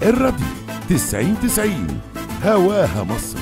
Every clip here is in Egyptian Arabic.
الراديو 90 90 هواها مصر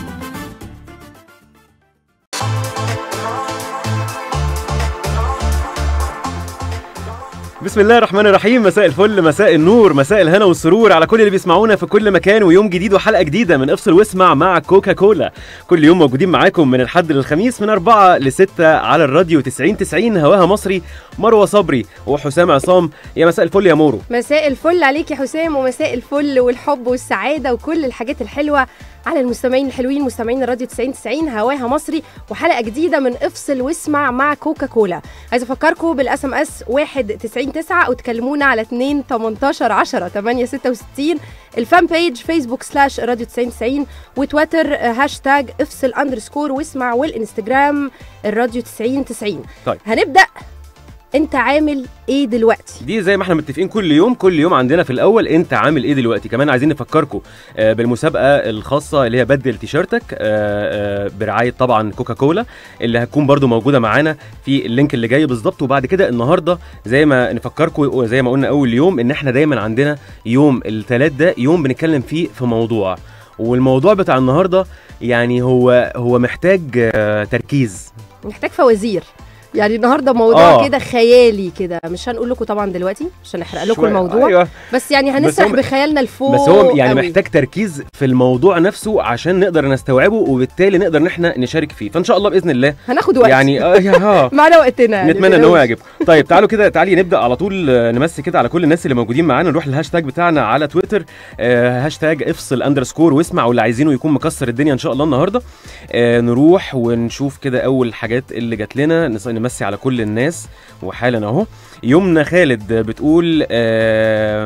بسم الله الرحمن الرحيم مساء الفل مساء النور مساء الهنا والسرور على كل اللي بيسمعونا في كل مكان ويوم جديد وحلقه جديده من افصل واسمع مع كوكا كولا كل يوم موجودين معاكم من الحد للخميس من أربعة لستة على الراديو 90 90 هواها مصري مروه صبري وحسام عصام يا مساء الفل يا مورو مساء الفل عليك يا حسام ومساء الفل والحب والسعاده وكل الحاجات الحلوه على المستمعين الحلوين مستمعين الراديو 90 90 هواها مصري وحلقه جديده من افصل واسمع مع كوكا كولا عايزه افكركم بالاس ام اس 1 90 9 او تكلمونا على 2 18 10 8 66 الفان بيج فيسبوك سلاش راديو 90 90 وتويتر آه، هاشتاج افصل اندرسكور واسمع والانستجرام الراديو 90 90 طيب. هنبدا انت عامل ايه دلوقتي دي زي ما احنا متفقين كل يوم كل يوم عندنا في الاول انت عامل ايه دلوقتي كمان عايزين نفكركم آه، بالمسابقه الخاصه اللي هي بدل تيشيرتك آه، آه، برعايه طبعا كوكا كولا اللي هتكون برضو موجوده معانا في اللينك اللي جاي بالظبط وبعد كده النهارده زي ما نفكركم وزي ما قلنا اول يوم ان احنا دايما عندنا يوم الثلاث ده يوم بنتكلم فيه في موضوع والموضوع بتاع النهارده يعني هو هو محتاج آه، تركيز محتاج فوازير يعني النهارده موضوع آه. كده خيالي كده مش هنقول لكم طبعا دلوقتي عشان نحرق لكم شوية- الموضوع أيوة. بس يعني بس هنسرح هو- بخيالنا لفوق بس هو يعني قوي. محتاج تركيز في الموضوع نفسه عشان نقدر نستوعبه وبالتالي نقدر ان احنا نشارك فيه فان شاء الله باذن الله هناخد وقت يعني اه يا- ها معنا وقتنا يعني نتمنى ان هو متقلقوش. يعجبكم طيب تعالوا كده تعالي نبدا على طول آه، نمسي كده على كل الناس اللي موجودين معانا نروح للهاشتاج بتاعنا على تويتر آه، هاشتاج افصل اندرسكور واسمع واللي عايزينه يكون مكسر الدنيا ان شاء الله النهارده آه، نروح ونشوف كده اول حاجات اللي جات لنا نس- نمسي على كل الناس وحالا اهو يمنى خالد بتقول آه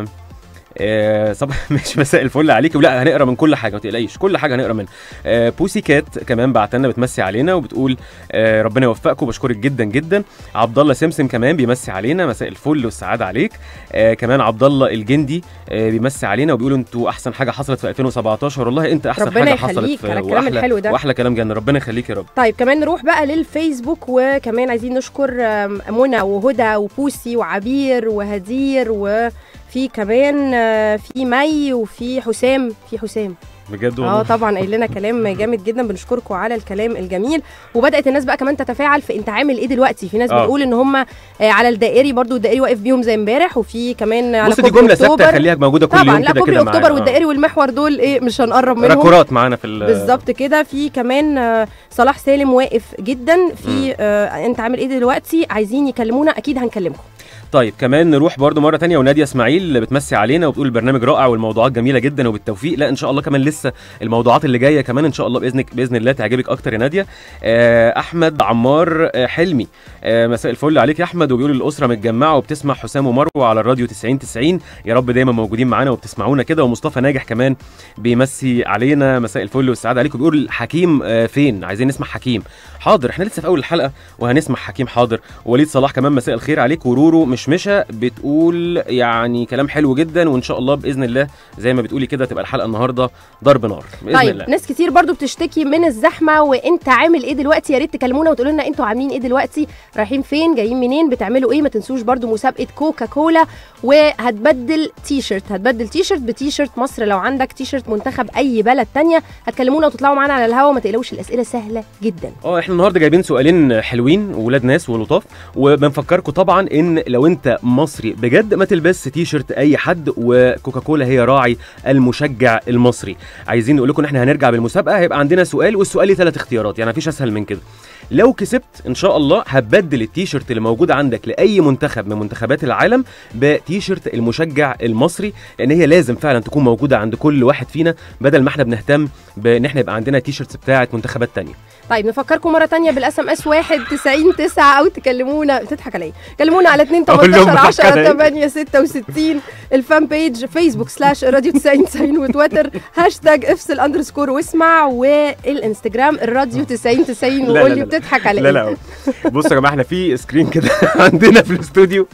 آه صب مش مساء الفل عليكي ولا هنقرا من كل حاجه ما تقلقيش كل حاجه هنقرا منها آه بوسي كات كمان بعت لنا بتمسي علينا وبتقول آه ربنا يوفقكم بشكرك جدا جدا عبد الله سمسم كمان بيمسي علينا مساء الفل والسعاده عليك آه كمان عبد الله الجندي آه بيمسي علينا وبيقول انتوا احسن حاجه حصلت في 2017 والله انت احسن ربنا حاجه حصلت يخليك في على الكلام وأحلى- الحلو ده. واحلى كلام جنة ربنا يخليك يا رب طيب كمان نروح بقى للفيسبوك وكمان عايزين نشكر آم، منى وهدى وبوسي وعبير وهدير وفي كمان آه، في مي وفي حسام في حسام بجد اه والله طبعا قايل لنا كلام جامد جدا بنشكركم على الكلام الجميل وبدات الناس بقى كمان تتفاعل في انت عامل ايه دلوقتي في ناس آه. بتقول ان هم آه، على الدائري برضو الدائري واقف بيهم زي امبارح وفي كمان على بص دي كوبري جمله ثابته أكتوبر. خليها موجوده كل طبعا يوم لا كده كوبري كده اكتوبر معانا. آه. والدائري والمحور دول ايه مش هنقرب منهم راكورات معانا في ال- بالظبط كده في كمان آه، صلاح سالم واقف جدا مم. في آه انت عامل ايه دلوقتي عايزين يكلمونا اكيد هنكلمكم طيب كمان نروح برضو مره تانية وناديه اسماعيل بتمسي علينا وبتقول البرنامج رائع والموضوعات جميله جدا وبالتوفيق لا ان شاء الله كمان لسه الموضوعات اللي جايه كمان ان شاء الله باذنك باذن الله تعجبك اكتر يا ناديه آه احمد عمار آه حلمي آه مساء الفل عليك يا احمد وبيقول الاسره متجمعه وبتسمع حسام ومروه على الراديو 90 90 يا رب دايما موجودين معانا وبتسمعونا كده ومصطفى ناجح كمان بيمسي علينا مساء الفل والسعاده عليكم بيقول حكيم آه فين عايزين نسمع حكيم حاضر احنا لسه في اول الحلقه وهنسمع حكيم حاضر وليد صلاح كمان مساء الخير عليك ورورو مشمشه بتقول يعني كلام حلو جدا وان شاء الله باذن الله زي ما بتقولي كده تبقى الحلقه النهارده ضرب نار باذن طيب الله ناس كتير برضو بتشتكي من الزحمه وانت عامل ايه دلوقتي يا ريت تكلمونا وتقولوا لنا انتوا عاملين ايه دلوقتي رايحين فين جايين منين بتعملوا ايه ما تنسوش برضو مسابقه كوكا كولا وهتبدل تي شيرت هتبدل تي شيرت بتي شيرت مصر لو عندك تي شيرت منتخب اي بلد تانية هتكلمونا وتطلعوا معانا على الهوا ما تقلقوش الاسئله سهله جدا اه احنا النهارده جايبين سؤالين حلوين ولاد ناس ولطاف وبنفكركم طبعا ان لو انت مصري بجد ما تلبس تي شيرت اي حد وكوكاكولا هي راعي المشجع المصري عايزين نقول لكم ان احنا هنرجع بالمسابقه هيبقى عندنا سؤال والسؤال ليه ثلاث اختيارات يعني مفيش اسهل من كده لو كسبت ان شاء الله هتبدل التيشيرت اللي موجود عندك لاي منتخب من منتخبات العالم بتيشيرت المشجع المصري لان هي لازم فعلا تكون موجوده عند كل واحد فينا بدل ما احنا بنهتم بان احنا يبقى عندنا تيشيرتس بتاعه منتخبات تانية طيب نفكركم مره تانية بالاس ام اس 1 90 9 او تكلمونا بتضحك عليا كلمونا على 2 أقول لهم 18 10 بضحك عليا. 8 66 الفان بيج فيسبوك سلاش راديو 90 90 وتويتر هاشتاج افصل اندرسكور واسمع والانستجرام الراديو 90 90 لا، وقول لا، لي لا. بتضحك على لا ايه لا بصوا يا جماعه احنا في سكرين كده عندنا في الاستوديو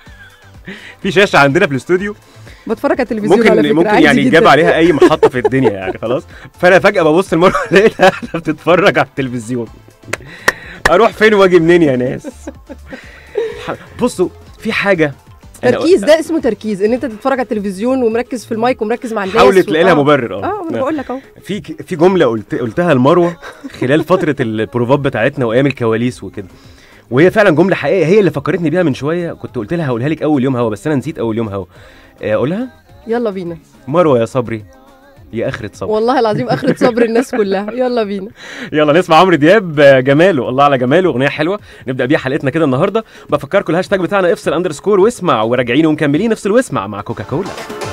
في شاشه عندنا في الاستوديو بتفرج على التلفزيون على ممكن فكرة ممكن عادي يعني جداً. يتجاب عليها اي محطه في الدنيا يعني خلاص فانا فجاه ببص المره لقيتها قاعده بتتفرج على التلفزيون اروح فين واجي منين يا ناس ح- بصوا في حاجه أنا- تركيز ده اسمه تركيز ان انت تتفرج على التلفزيون ومركز في المايك ومركز مع الناس حاول و- تلاقي لها آه. مبرر اه ما انا بقول لك اهو في في جمله قلت قلتها لمروه خلال فتره البروفات بتاعتنا وايام الكواليس وكده وهي فعلا جمله حقيقيه هي اللي فكرتني بيها من شويه كنت قلت لها هقولها لك اول يوم هوا بس انا نسيت اول يوم هوا آه، اقولها يلا بينا مروه يا صبري يا اخرة صبري والله العظيم اخرة صبر الناس كلها يلا بينا يلا نسمع عمرو دياب آه، جماله الله على جماله اغنيه حلوه نبدا بيها حلقتنا كده النهارده بفكركم الهاشتاج بتاعنا افصل اندرسكور واسمع وراجعين ومكملين افصل واسمع مع كوكا كولا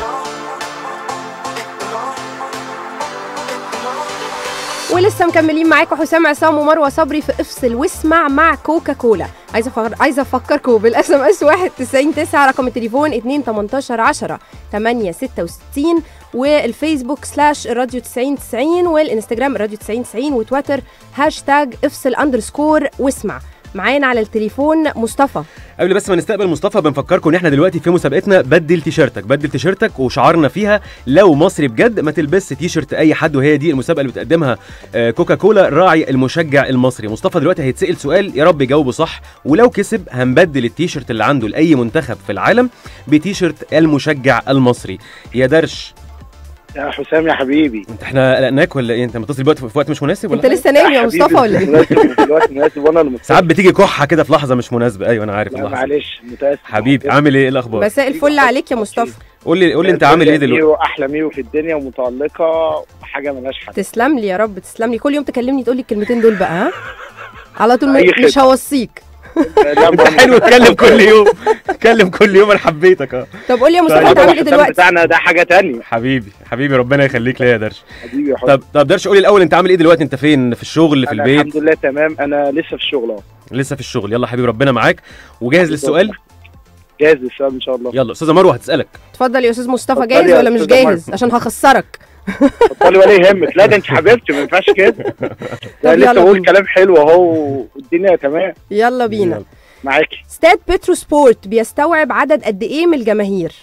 ولسه مكملين معاكم حسام عصام ومروه صبري في افصل واسمع مع كوكا كولا عايزه أفكر... عايزه افكركم بالاس ام اس 1909 رقم التليفون 2 18 10 8 66 والفيسبوك سلاش الراديو 9090 والانستجرام الراديو 9090 وتويتر هاشتاج افصل اندرسكور واسمع معانا على التليفون مصطفى قبل بس ما نستقبل مصطفى بنفكركم ان احنا دلوقتي في مسابقتنا بدل تيشيرتك بدل تيشيرتك وشعارنا فيها لو مصري بجد ما تلبس تيشيرت اي حد وهي دي المسابقه اللي بتقدمها آه، كوكا كولا راعي المشجع المصري مصطفى دلوقتي هيتسال سؤال يا رب يجاوبه صح ولو كسب هنبدل التيشيرت اللي عنده لاي منتخب في العالم بتيشيرت المشجع المصري يا درش يا حسام يا حبيبي انت احنا قلقناك ولا ايه انت متصل دلوقتي في وقت مش مناسب انت ولا لسه نايم يا حبيبي، مصطفى ولا ايه مناسب دلوقتي مناسب وانا اللي ساعات بتيجي كحه كده في لحظه مش مناسبه ايوه انا عارف لا اللحظه معلش متاسف حبيبي عامل ايه إيه الاخبار مساء الفل عليك يا مصطفى قول لي قول لي انت عامل ايه دلوقتي ميو احلى ميو في الدنيا ومتالقه حاجه ملهاش حل تسلم لي يا رب تسلم لي كل يوم تكلمني تقول لي الكلمتين دول بقى ها على طول أي م- مش خدمة. هوصيك لا انت بقول- حلو اتكلم كل يوم اتكلم كل يوم انا حبيتك اه طب قول لي يا مصطفى طيب، انت عامل ايه الحسام دلوقتي بتاعنا ده حاجه تانية حبيبي حبيبي ربنا يخليك ليا يا درش حبيبي يا حسام طب طب درش قولي الاول انت عامل ايه دلوقتي انت فين في الشغل في أنا البيت الحمد لله تمام انا لسه في الشغل اهو لسه في الشغل يلا حبيبي ربنا معاك وجاهز للسؤال جاهز للسؤال ان شاء الله يلا استاذه مروه هتسالك اتفضل يا استاذ مصطفى اتفضلي جاهز يا ولا مش أستاذة جاهز عشان هخسرك اتفضلي ولا يهمك لا ده انت حبيبتي ما ينفعش كده طب لا يلا لسه بقول بينا. كلام حلو اهو والدنيا تمام يلا بينا يلا. معاكي استاد بترو سبورت بيستوعب عدد قد ايه من الجماهير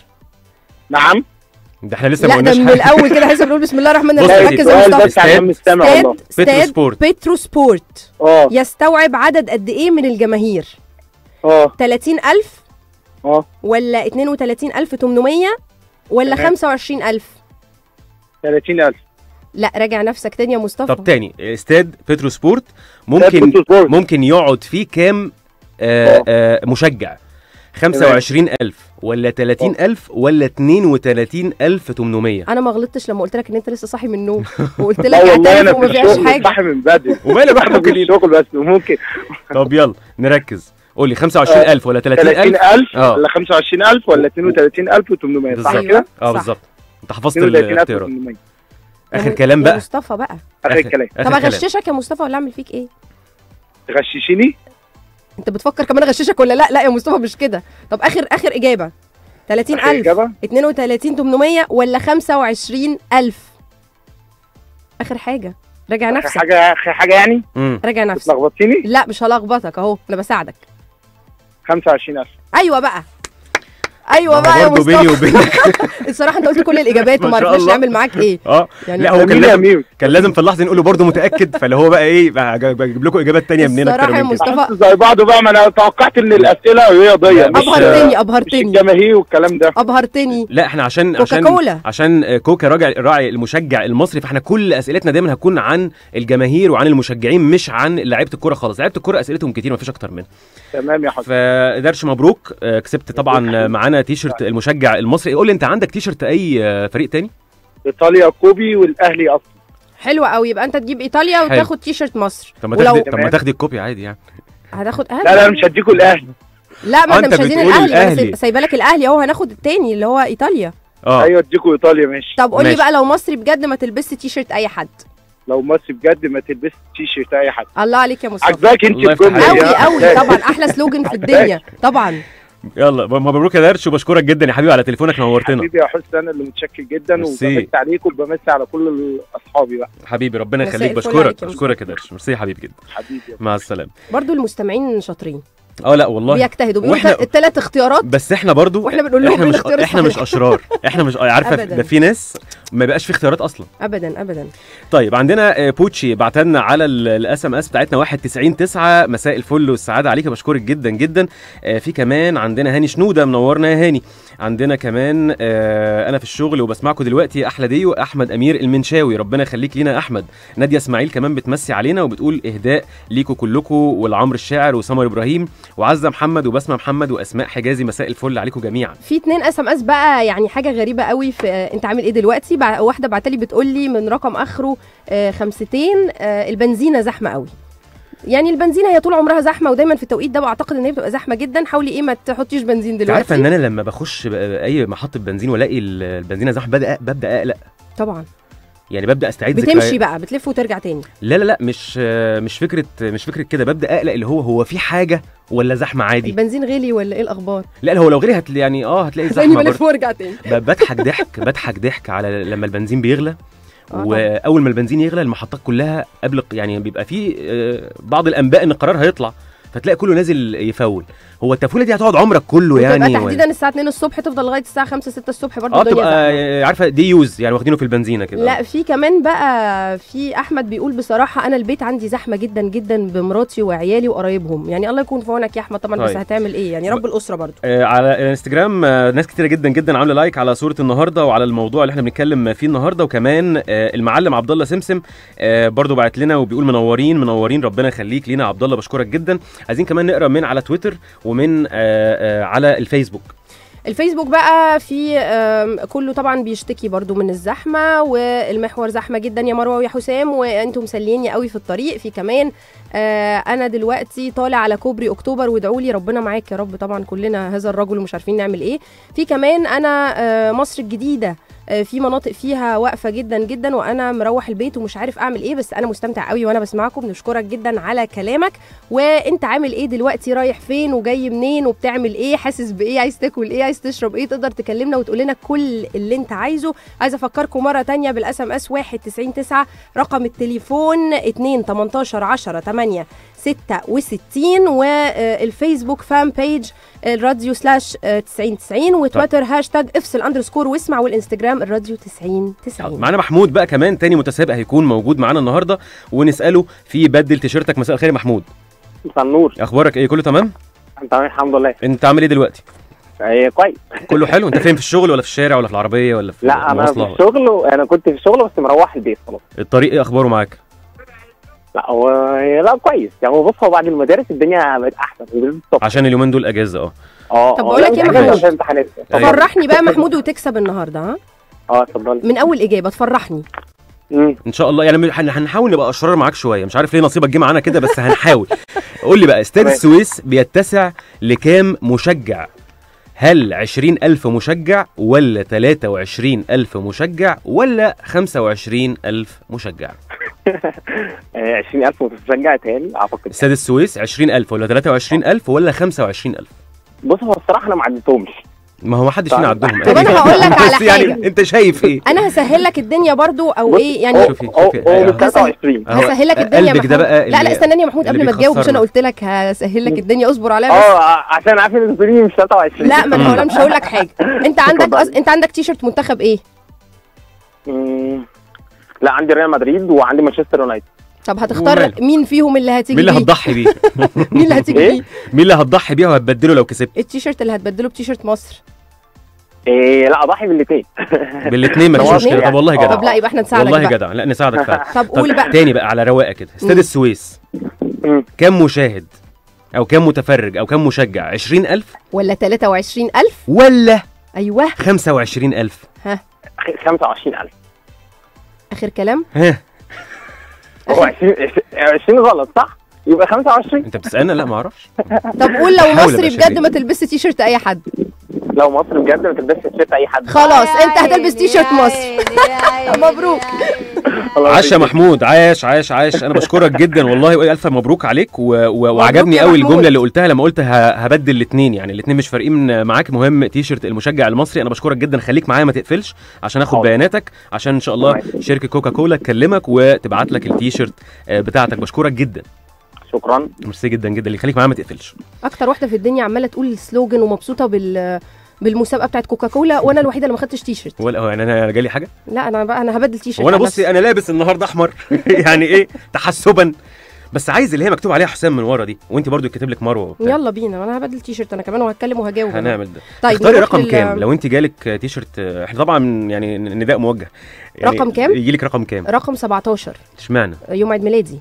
نعم ده احنا لسه ما لا ده قلناش من حاجه الاول كده لسه بنقول بسم الله الرحمن بص الرحيم يا ركز سيدي، يا السؤال مصطفى بس عشان مستمع والله استاد بترو استاد سبورت. بترو سبورت اه يستوعب عدد قد ايه من الجماهير اه 30000 اه ولا 32800 ولا تمام. 25000 30000 لا راجع نفسك تاني يا مصطفى طب تاني استاد بترو سبورت ده ممكن بوتو سبورت. ممكن يقعد فيه كام آه اه. آه مشجع 25000 ولا 30000 ولا 32800 انا ما غلطتش لما قلت لك ان انت لسه صاحي من النوم وقلت لك لا والله انا اعترف في وما فيهاش الشغل حاجه صاحي من بدري وماله الواحد احنا في ممكن يبقى الشغل بس ممكن طب يلا نركز قول لي 25000 ولا 30000 30000 اه. ولا 25000 ولا 32800 صح بالظبط. كده؟ اه صح. بالظبط انت حفظت الاختيارات 32800 اخر يا م- كلام يا بقى مصطفى بقى اخر كلام طب اغششك يا مصطفى ولا اعمل فيك ايه تغششيني انت بتفكر كمان اغششك ولا لا لا يا مصطفى مش كده طب اخر اخر اجابه اخر 30000 اجابه 32800 ولا 25000 اخر حاجه راجع اخر نفسك حاجه اخر حاجه يعني امم راجع نفسك لخبطتيني لا مش هلخبطك اهو انا بساعدك 25000 ايوه بقى ايوه بقى يا برضه بيني مصطفى وبينك الصراحه انت قلت كل الاجابات ما وما شاء عرفناش الله. نعمل معاك ايه اه يعني لا هو كان جميل يا لازم ميوت كان لازم في اللحظه نقول له برضه متاكد فاللي هو بقى ايه بقى جا- بجيب لكم اجابات تانية منين الصراحة اكتر يا من كده مصطفى- انتوا زي بعض بقى ما انا توقعت ان الاسئله رياضيه لا، مش مش- ابهرتني مش ابهرتني الجماهير والكلام ده ابهرتني لا احنا عشان كوكا عشان كولا. عشان آه، كوكا راجع راعي المشجع المصري فاحنا كل اسئلتنا دايما هتكون عن الجماهير وعن المشجعين مش عن لعيبه الكوره خالص لعيبه الكوره اسئلتهم كتير مفيش اكتر منها تمام يا حسن فدرش مبروك آه، كسبت طبعا آه، معانا تيشرت المشجع المصري قول لي انت عندك تيشرت اي آه، فريق تاني ايطاليا كوبي والاهلي اصلا حلو قوي يبقى انت تجيب ايطاليا حلو. وتاخد تي شيرت مصر طب ما ولو تاخدي طب ما تمام. تاخدي الكوبي عادي يعني هتاخد اهلي لا لا انا مش هديكوا الاهلي لا ما آه، احنا انت مش عايزين بتقول الاهلي انا الأهلي. سايب- سايبه لك الاهلي اهو هناخد التاني اللي هو ايطاليا اه ايوه اديكوا ايطاليا ماشي طب قول لي ماشي. بقى لو مصري بجد ما تلبسش تي شيرت اي حد لو مصري بجد ما تلبس تي شيرت اي حد الله عليك يا مصطفى عجباك انت الله يفتح الجمله عليك. دي، قوي ها؟ قوي طبعا احلى سلوجن في الدنيا طبعا يلا ب- مبروك يا درش وبشكرك جدا يا حبيبي على تليفونك نورتنا حبيبي يا حسن انا اللي متشكر جدا ميرسي. وبمس عليكم وبمس على كل اصحابي بقى حبيبي ربنا مساء يخليك الفل بشكرك عليك يا بشكرك يا درش ميرسي يا حبيبي جدا حبيبي مع السلامه برضو المستمعين شاطرين اه لا والله بيجتهدوا بيقولوا وإحنا- الثلاث اختيارات بس احنا برضو وإحنا بنقول لهم احنا إيه مش الاختيار احنا مش الصحيح. اشرار احنا مش عارفه أبداً. ده في ناس ما بقاش في اختيارات اصلا ابدا ابدا طيب عندنا آه، بوتشي بعت لنا على الاس ام اس بتاعتنا 1909 مساء الفل والسعاده عليك بشكرك جدا جدا آه، في كمان عندنا هاني شنوده منورنا يا هاني عندنا كمان آه، انا في الشغل وبسمعكم دلوقتي احلى ديو احمد امير المنشاوي ربنا يخليك لينا يا احمد ناديه اسماعيل كمان بتمسي علينا وبتقول اهداء ليكوا كلكم والعمر الشاعر وسمر ابراهيم وعزه محمد وبسمه محمد واسماء حجازي مساء الفل عليكم جميعا في اتنين اس ام اس بقى يعني حاجه غريبه قوي في آه، انت عامل ايه دلوقتي بع- واحده بعتلي بتقول لي من رقم اخره آه، خمستين آه، البنزينه زحمه قوي يعني البنزينه هي طول عمرها زحمه ودايما في التوقيت ده بعتقد ان هي بتبقى زحمه جدا حاولي ايه ما تحطيش بنزين انت عارفه دلوقتي ان انا لما بخش بقى اي محطه بنزين والاقي ال- البنزينه زحمه ببدا ببدا اقلق طبعا يعني ببدا استعيد بتمشي ذكريات. بقى بتلف وترجع تاني لا لا لا مش مش فكره مش فكره كده ببدا اقلق اللي هو هو في حاجه ولا زحمه عادي البنزين غلي ولا ايه الاخبار لا لا هو لو غيري هتلاقي يعني اه هتلاقي تلاقيني زحمه بلف برضه وارجع تاني ب- بضحك ضحك بضحك ضحك على لما البنزين بيغلى آه طبعاً. واول ما البنزين يغلى المحطات كلها قبل يعني بيبقى في آه، بعض الانباء ان القرار هيطلع فتلاقي كله نازل يفول هو التفويله دي هتقعد عمرك كله وتبقى يعني تحديدا الساعه 2 الصبح تفضل لغايه الساعه 5 6 الصبح برضه اه الدنيا تبقى زحمه آه، عارفه دي يوز يعني واخدينه في البنزينه كده لا في كمان بقى في احمد بيقول بصراحه انا البيت عندي زحمه جدا جدا بمراتي وعيالي وقرايبهم يعني الله يكون في عونك يا احمد طبعا بس طيب. هتعمل ايه يعني رب الاسره برضه آه، على الانستجرام آه، ناس كتيره جدا جدا عامله لايك على صوره النهارده وعلى الموضوع اللي احنا بنتكلم فيه النهارده وكمان آه، المعلم عبد الله سمسم آه، برضو بعت لنا وبيقول منورين منورين ربنا يخليك لينا يا عبد الله بشكرك جدا عايزين كمان نقرا من على تويتر ومن آه، آه، على الفيسبوك الفيسبوك بقى في آم، كله طبعا بيشتكي برضو من الزحمه والمحور زحمه جدا يا مروه ويا حسام وانتم مسليني قوي في الطريق في كمان آه، انا دلوقتي طالع على كوبري اكتوبر وادعوا لي ربنا معاك يا رب طبعا كلنا هذا الرجل ومش عارفين نعمل ايه في كمان انا آه، مصر الجديده آه، في مناطق فيها واقفه جدا جدا وانا مروح البيت ومش عارف اعمل ايه بس انا مستمتع قوي وانا بسمعكم نشكرك جدا على كلامك وانت عامل ايه دلوقتي رايح فين وجاي منين وبتعمل ايه حاسس بايه عايز تاكل ايه عايز تشرب ايه تقدر تكلمنا وتقول لنا كل اللي انت عايزه عايز افكركم مره تانية بالاس ام اس 1909 رقم التليفون 2 18 10 8 66 والفيسبوك فان بيج الراديو سلاش 9090 وتويتر هاشتاج افصل اندرسكور واسمع والانستجرام الراديو 9090 معانا محمود بقى كمان تاني متسابق هيكون موجود معانا النهارده ونساله في بدل تيشيرتك مساء الخير يا محمود مساء النور اخبارك ايه كله تمام تمام الحمد لله انت عامل ايه دلوقتي ايه كويس كله حلو انت فين في الشغل ولا في الشارع ولا في العربيه ولا في لا انا في المواصلة؟ الشغل و- انا كنت في الشغل بس مروح البيت خلاص الطريق ايه اخباره معاك لا هو لا كويس يعني هو بص هو بعد المدارس الدنيا بقت احسن بالذات الصبح عشان اليومين دول اجازه اه اه طب آه، بقول لا، لك مش إيه يا أجازة، محمود؟ عشان امتحانات أيوة. فرحني بقى محمود وتكسب النهارده ها اه اتفضلي من اول اجابه تفرحني مم. ان شاء الله يعني هن- هنحاول نبقى اشرار معاك شويه مش عارف ليه نصيبك جه معانا كده بس هنحاول قول لي بقى استاد تمام. السويس بيتسع لكام مشجع هل 20000 مشجع ولا 23000 مشجع ولا 25000 مشجع آه، 20000 متشجع تاني اعتقد استاد السويس 20000 ولا 23000 ولا 25000 بص هو الصراحه انا ما عديتهمش ما هو ما حدش فينا طيب. عدهم طب أنا هقول لك على بس يعني حاجة. انت شايف ايه انا هسهل لك الدنيا برضو او بص، ايه يعني هو- شوفي- هو- شوفي، هو أيوة. من 23 أهو هسهل لك الدنيا يا قلبك ده محمود. بقى لا لا اللي- استناني يا محمود اللي قبل ما تجاوب مش انا بيخسرنا. قلت لك هسهل لك الدنيا اصبر عليا بس اه عشان عارف ان الفريق مش 23 لا ما انا هقول- مش هقول لك حاجه انت عندك اتفضل. أص... انت عندك تيشرت منتخب ايه مم. لا عندي ريال مدريد وعندي مانشستر يونايتد طب هتختار وماله؟ مين فيهم اللي هتيجي مين اللي بيه هتضحي بيه مين اللي هتيجي إيه؟ بيه مين اللي هتضحي بيه وهتبدله لو كسبت التيشرت اللي هتبدله بتيشرت مصر إيه لا اضحي بالاثنين بالاثنين مفيش طب مشكله يعني- طب والله آه. جدع طب لا يبقى احنا نساعدك والله بقى جدع لا نساعدك فعلا طب قول بقى تاني بقى على رواقه كده استاد مم. السويس مم. كم مشاهد او كم متفرج او كم مشجع 20000 ولا 23000 ولا ايوه 25000 ها 25000 اخر كلام ها هو 20 20 غلط صح؟ يبقى 25 انت بتسالنا لا ما اعرفش طب قول لو حاول مصري أبقى بجد شريك. ما تلبسش تيشرت اي حد لو مصر بجد ما تلبسش تيشيرت اي حد خلاص انت هتلبس تيشرت مصر مبروك الله عاش يا يبارك. محمود عاش عاش عاش انا بشكرك جدا والله والف مبروك عليك و... و... وعجبني يا قوي محمود. الجمله اللي قلتها لما قلت ه... هبدل الاثنين يعني الاثنين مش فارقين معاك مهم تيشرت المشجع المصري انا بشكرك جدا خليك معايا ما تقفلش عشان اخد حاضر. بياناتك عشان ان شاء الله تمام. شركه كوكا كولا تكلمك وتبعت لك التيشرت آه، بتاعتك بشكرك جدا شكرا ميرسي جدا جدا اللي يخليك معايا ما تقفلش اكتر واحده في الدنيا عماله تقول سلوجن ومبسوطه بال بالمسابقه بتاعت كوكاكولا وانا الوحيده اللي ما خدتش تي شيرت ولا هو يعني انا جالي حاجه لا انا بقى انا هبدل تي شيرت وانا عن بصي انا لابس النهارده احمر يعني ايه تحسبا بس عايز اللي هي مكتوب عليها حسام من ورا دي وانت برضو يتكتب لك مروه نفسي. وبتاع. يلا بينا انا هبدل تي شيرت انا كمان وهتكلم وهجاوب أنا. هنعمل ده طيب اختاري نروح رقم لل- كام لو انت جالك تي شيرت احنا طبعا يعني نداء موجه يعني رقم كام؟ يجي لك رقم كام رقم 17 اشمعنى يوم عيد ميلادي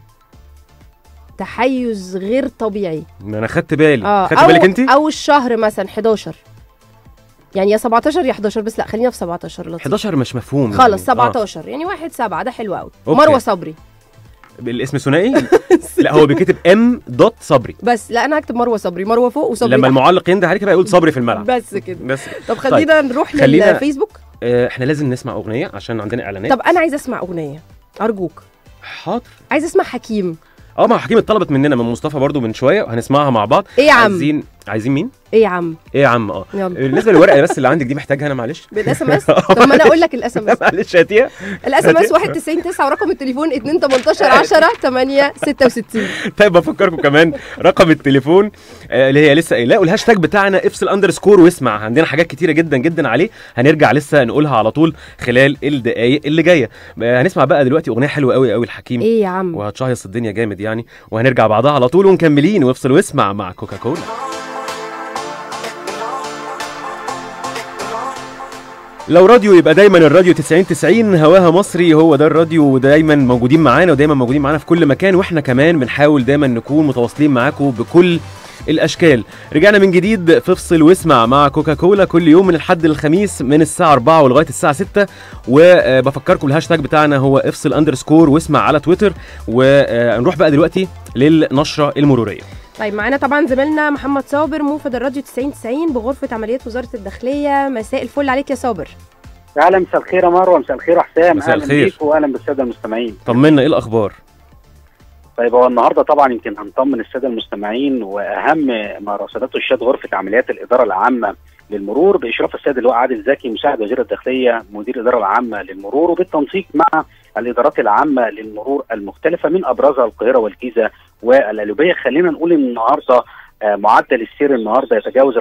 تحيز غير طبيعي ما انا خدت بالي اه خدت او بالك انت او الشهر مثلا 11 يعني يا 17 يا 11 بس لا خلينا في 17 لطيف 11 مش مفهوم خالص يعني. آه. 17 يعني واحد سبعة ده حلو قوي أوكي. مروه صبري الاسم ثنائي لا هو بيكتب ام دوت صبري بس لا انا هكتب مروه صبري مروه فوق وصبري لما تحت. المعلق ينده عليك بقى يقول صبري في الملعب بس كده بس طب خلينا نروح خلينا- للفيسبوك آه، احنا لازم نسمع اغنيه عشان عندنا اعلانات طب انا عايزه اسمع اغنيه ارجوك حاضر عايزه اسمع حكيم اه ما حكيم اتطلبت مننا من مصطفى برضو من شويه وهنسمعها مع بعض ايه يا عم عايزين عايزين مين ايه يا عم ايه يا عم اه يلا بالنسبه للورقه بس اللي عندك دي محتاجها انا معلش بالاس ام اس طب ما انا اقول لك الاس ام اس معلش هاتيها الاس ام اس 91 9 ورقم التليفون 2 18 10 8 66 طيب بفكركم كمان رقم التليفون آه، اللي هي لسه قايلاه والهاشتاج بتاعنا افصل اندرسكور واسمع عندنا حاجات كتيره جدا جدا عليه هنرجع لسه نقولها على طول خلال الدقائق اللي جايه آه، هنسمع بقى دلوقتي اغنيه حلوه قوي قوي الحكيم ايه يا عم وهتشهيص الدنيا جامد يعني وهنرجع بعدها على طول ومكملين وافصل واسمع مع كوكاكولا لو راديو يبقى دايما الراديو 90 90 هواها مصري هو ده الراديو ودايما موجودين معانا ودايما موجودين معانا في كل مكان واحنا كمان بنحاول دايما نكون متواصلين معاكم بكل الاشكال رجعنا من جديد في افصل واسمع مع كوكاكولا كل يوم من الحد للخميس من الساعه 4 ولغايه الساعه 6 وبفكركم الهاشتاج بتاعنا هو افصل اندرسكور واسمع على تويتر ونروح بقى دلوقتي للنشره المروريه طيب معانا طبعا زميلنا محمد صابر موفد الراديو 90 90 بغرفه عمليات وزاره الداخليه مساء الفل عليك يا صابر اهلا مساء الخير يا مروه مساء الخير يا حسام مساء اهلا الخير. بيك واهلا بالساده المستمعين طمنا ايه الاخبار طيب هو النهارده طبعا يمكن هنطمن الساده المستمعين واهم ما رصدته الشهاد غرفه عمليات الاداره العامه للمرور باشراف السيد اللواء عادل زكي مساعد وزير الداخليه مدير الاداره العامه للمرور وبالتنسيق مع الادارات العامه للمرور المختلفه من ابرزها القاهره والجيزه والقليوبيه خلينا نقول ان النهارده آه، معدل السير النهارده يتجاوز ال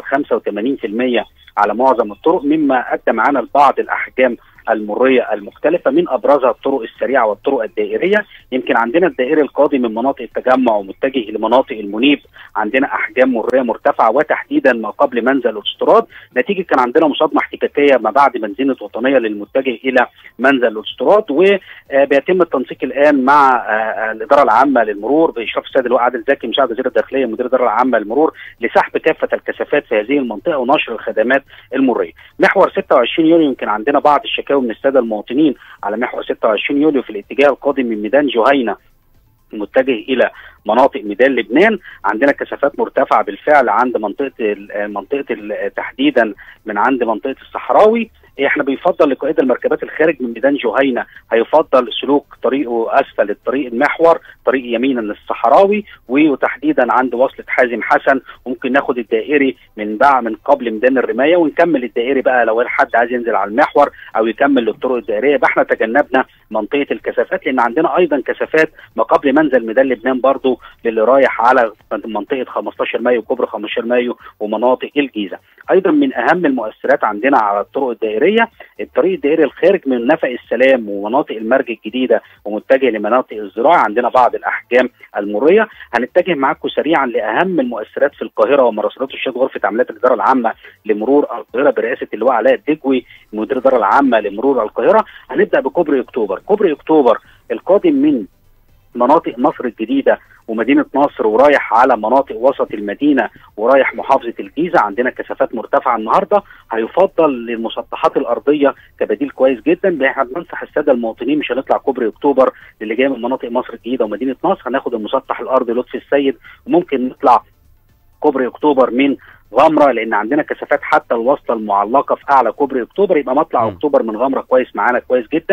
85% على معظم الطرق مما ادى معانا لبعض الاحجام المريه المختلفه من ابرزها الطرق السريعه والطرق الدائريه يمكن عندنا الدائري القادم من مناطق التجمع ومتجه لمناطق المنيب عندنا احجام مريه مرتفعه وتحديدا ما قبل منزل الاستراد نتيجه كان عندنا مصادمه احتكاكيه ما بعد بنزينه وطنيه للمتجه الى منزل الاستراد وبيتم التنسيق الان مع آه، الاداره العامه للمرور باشراف السيد اللواء عادل زكي مساعد وزير الداخليه مدير الاداره العامه للمرور لسحب كافه الكثافات في هذه المنطقه ونشر الخدمات المريه. محور 26 يوليو يمكن عندنا بعض الشكاوي من الساده المواطنين على محور 26 يوليو في الاتجاه القادم من ميدان جهينه متجه الى مناطق ميدان لبنان عندنا كثافات مرتفعه بالفعل عند منطقه ال- منطقه ال- تحديدا من عند منطقه الصحراوي احنا بيفضل لقائد المركبات الخارج من ميدان جهينه هيفضل سلوك طريقه اسفل الطريق المحور طريق يمينا للصحراوي وتحديدا عند وصله حازم حسن وممكن ناخد الدائري من بقى من قبل ميدان الرمايه ونكمل الدائري بقى لو حد عايز ينزل على المحور او يكمل للطرق الدائريه يبقى احنا تجنبنا منطقه الكثافات لان عندنا ايضا كثافات ما قبل منزل ميدان لبنان برضو للي رايح على منطقه 15 مايو كوبري 15 مايو ومناطق الجيزه ايضا من اهم المؤثرات عندنا على الطرق الدائريه الطريق الدائري الخارج من نفق السلام ومناطق المرج الجديده ومتجه لمناطق الزراعه عندنا بعض الاحجام المريه هنتجه معاكم سريعا لاهم المؤثرات في القاهره ومراسلات الشهاد غرفه عمليات الاداره العامه لمرور القاهره برئاسه اللواء علاء الدجوي مدير الاداره العامه لمرور القاهره هنبدا بكوبري اكتوبر كوبري اكتوبر القادم من مناطق مصر الجديده ومدينه نصر ورايح على مناطق وسط المدينه ورايح محافظه الجيزه عندنا كثافات مرتفعه النهارده هيفضل للمسطحات الارضيه كبديل كويس جدا احنا بننصح الساده المواطنين مش هنطلع كوبري اكتوبر اللي جاي من مناطق مصر الجديده ومدينه نصر هناخد المسطح الارضي لطفي السيد وممكن نطلع كوبري اكتوبر من غمره لان عندنا كثافات حتى الوصله المعلقه في اعلى كوبري اكتوبر يبقى مطلع م. اكتوبر من غمره كويس معانا كويس جدا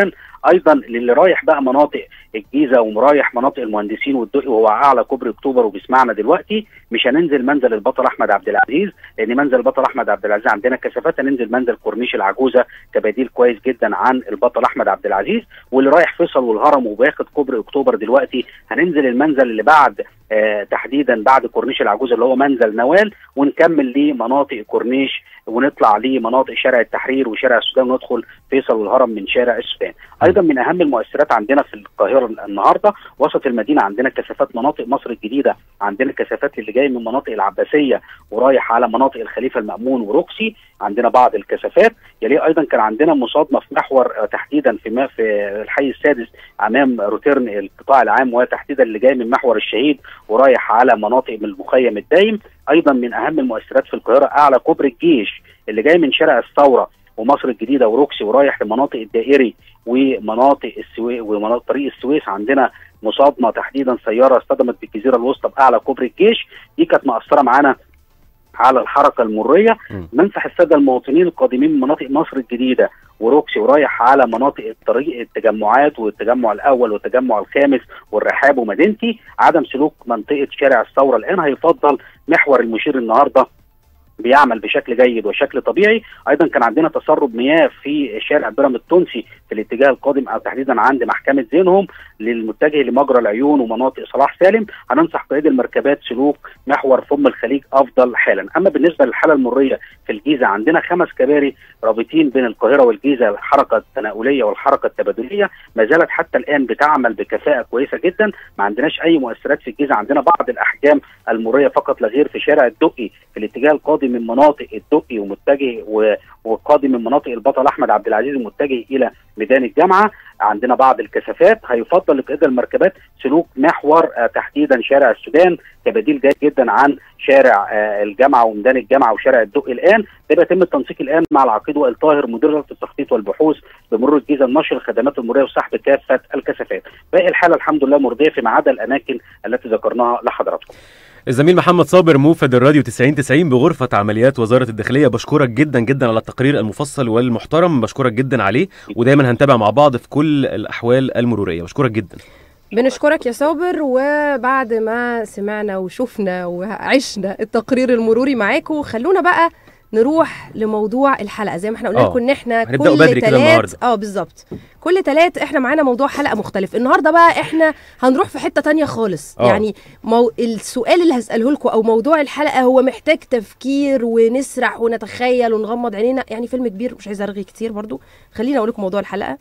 ايضا للي رايح بقى مناطق الجيزه ومرايح مناطق المهندسين والدقي وهو اعلى كوبري اكتوبر وبيسمعنا دلوقتي مش هننزل منزل البطل احمد عبد العزيز لان منزل البطل احمد عبد العزيز عندنا كثافات هننزل منزل كورنيش العجوزه كبديل كويس جدا عن البطل احمد عبد العزيز واللي رايح فيصل والهرم وباخد كوبري اكتوبر دلوقتي هننزل المنزل اللي بعد آه تحديدا بعد كورنيش العجوزه اللي هو منزل نوال ونكمل لمناطق كورنيش ونطلع لمناطق شارع التحرير وشارع السودان وندخل فيصل والهرم من شارع السودان ايضا من اهم المؤثرات عندنا في القاهره النهارده وسط المدينه عندنا كثافات مناطق مصر الجديده عندنا كثافات اللي جاي من مناطق العباسيه ورايح على مناطق الخليفه المامون وروكسي عندنا بعض الكثافات يلي ايضا كان عندنا مصادمه في محور آه، تحديدا في ما في الحي السادس امام روتيرن القطاع العام وتحديدا اللي جاي من محور الشهيد ورايح على مناطق من المخيم الدايم ايضا من اهم المؤثرات في القاهره اعلى كوبري الجيش اللي جاي من شارع الثوره ومصر الجديده وروكسي ورايح لمناطق الدائري ومناطق السويس ومناطق طريق السويس عندنا مصادمه تحديدا سياره اصطدمت بالجزيره الوسطى باعلى كوبري الجيش دي كانت مأثره معانا على الحركه المريه م. منصح الساده المواطنين القادمين من مناطق مصر الجديده وروكسي ورايح على مناطق الطريق التجمعات والتجمع الاول والتجمع الخامس والرحاب ومدينتي عدم سلوك منطقه شارع الثوره الان هيفضل محور المشير النهارده بيعمل بشكل جيد وشكل طبيعي ايضا كان عندنا تسرب مياه في شارع بيراميد التونسي في الاتجاه القادم او تحديدا عند محكمه زينهم للمتجه لمجرى العيون ومناطق صلاح سالم هننصح قائد المركبات سلوك محور فم الخليج افضل حالا اما بالنسبه للحاله المريه في الجيزه عندنا خمس كباري رابطين بين القاهره والجيزه الحركه التناوليه والحركه التبادليه ما زالت حتى الان بتعمل بكفاءه كويسه جدا ما عندناش اي مؤثرات في الجيزه عندنا بعض الاحجام المريه فقط لا غير في شارع الدقي في الاتجاه القادم من مناطق الدقي ومتجه و- وقادم من مناطق البطل احمد عبد العزيز المتجه الى ميدان الجامعه عندنا بعض الكثافات هيفضل لقياده المركبات سلوك محور آه، تحديدا شارع السودان كبديل جيد جدا عن شارع آه، الجامعه وميدان الجامعه وشارع الدقي الان ده بيتم التنسيق الان مع العقيد وائل طاهر مدير اداره التخطيط والبحوث بمرور الجيزه لنشر الخدمات المروريه وسحب كافه الكثافات باقي الحاله الحمد لله مرضيه فيما عدا الاماكن التي ذكرناها لحضراتكم الزميل محمد صابر موفد الراديو 90 90 بغرفة عمليات وزارة الداخلية بشكرك جدا جدا على التقرير المفصل والمحترم بشكرك جدا عليه ودايما هنتابع مع بعض في كل الأحوال المرورية بشكرك جدا بنشكرك يا صابر وبعد ما سمعنا وشفنا وعشنا التقرير المروري معاكم خلونا بقى نروح لموضوع الحلقه زي ما احنا قلنا آه. لكم ان احنا هنبدأ كل بدري كده تلات النهاردة. اه بالظبط كل تلات احنا معانا موضوع حلقه مختلف النهارده بقى احنا هنروح في حته تانية خالص آه. يعني مو... السؤال اللي هساله لكم او موضوع الحلقه هو محتاج تفكير ونسرح ونتخيل ونغمض عينينا يعني فيلم كبير مش عايزه ارغي كتير برضو خليني اقول لكم موضوع الحلقه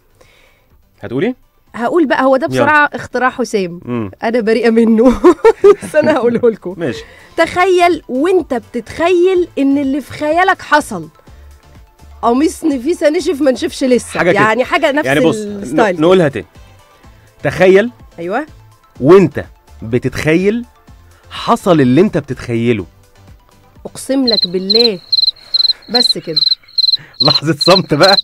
هتقولي؟ هقول بقى هو ده بسرعه اختراع حسام امم انا بريئه منه بس انا هقوله لكم ماشي تخيل وانت بتتخيل ان اللي في خيالك حصل قميص نفيسه نشف ما نشفش لسه حاجة كده. يعني حاجه نفس يعني بص الستايل ن- نقولها تاني تخيل ايوه وانت بتتخيل حصل اللي انت بتتخيله اقسم لك بالله بس كده لحظة صمت بقى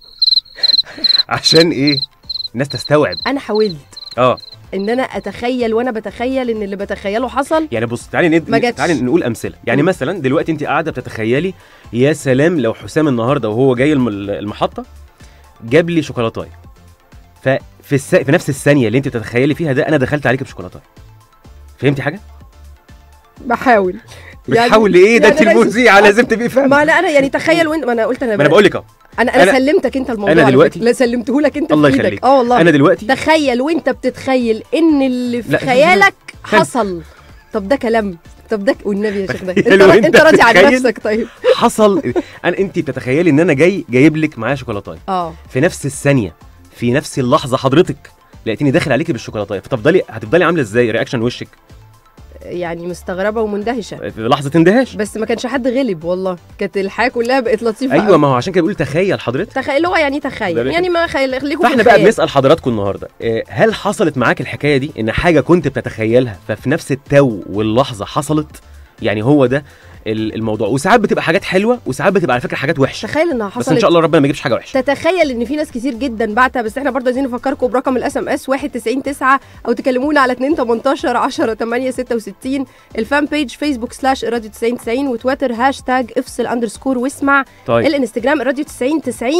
عشان ايه الناس تستوعب انا حاولت اه ان انا اتخيل وانا بتخيل ان اللي بتخيله حصل يعني بص تعالي ند... ما جاتش. تعالي نقول امثله يعني مم. مثلا دلوقتي انت قاعده بتتخيلي يا سلام لو حسام النهارده وهو جاي الم- المحطه جاب لي شوكولاتايه ففي الس... في نفس الثانيه اللي انت تتخيلي فيها ده انا دخلت عليك بشوكولاتايه فهمتي حاجه بحاول بتحاول ايه ده يعني انت لازم- المذيعه لازم تبقي فاهمه ما انا انا يعني تخيل وانت ما انا قلت انا ما انا بقول لك اهو انا انا أنا- سلمتك انت الموضوع أنا على دلوقتي- فكرة. لا سلمته لك انت الله في ايدك يخليك. اه والله انا دلوقتي تخيل وانت بتتخيل ان اللي في لا، خيالك خل- حصل طب ده كلام طب ده والنبي يا شيخ ده انت, تخيل وانت انت راضي عن بتتخيل. نفسك طيب حصل انا انت بتتخيلي ان انا جاي جايب لك معايا شوكولاتايه اه في نفس الثانيه في نفس اللحظه حضرتك لقيتني داخل عليكي بالشوكولاتايه فتفضلي هتفضلي عامله ازاي رياكشن وشك يعني مستغربه ومندهشه في لحظه اندهاش بس ما كانش حد غلب والله كانت الحياه كلها بقت لطيفه ايوه قوي. ما هو عشان كده بقول تخيل حضرتك تخيل هو يعني تخيل ده يعني ما خيل خليكم فاحنا في بقى الخيال. بنسال حضراتكم النهارده آه، هل حصلت معاك الحكايه دي ان حاجه كنت بتتخيلها ففي نفس التو واللحظه حصلت يعني هو ده ال- الموضوع وساعات بتبقى حاجات حلوه وساعات بتبقى على فكره حاجات وحشه تخيل انها بس ان حصلت شاء الله ربنا ما يجيبش حاجه وحشه تتخيل ان في ناس كتير جدا بعتها بس احنا برضه عايزين نفكركم برقم الاس ام اس 1909 او تكلمونا على 2 18 10 8 66 الفان بيج فيسبوك سلاش راديو 90 90 وتويتر هاشتاج افصل اندرسكور واسمع طيب الانستجرام الراديو 90 90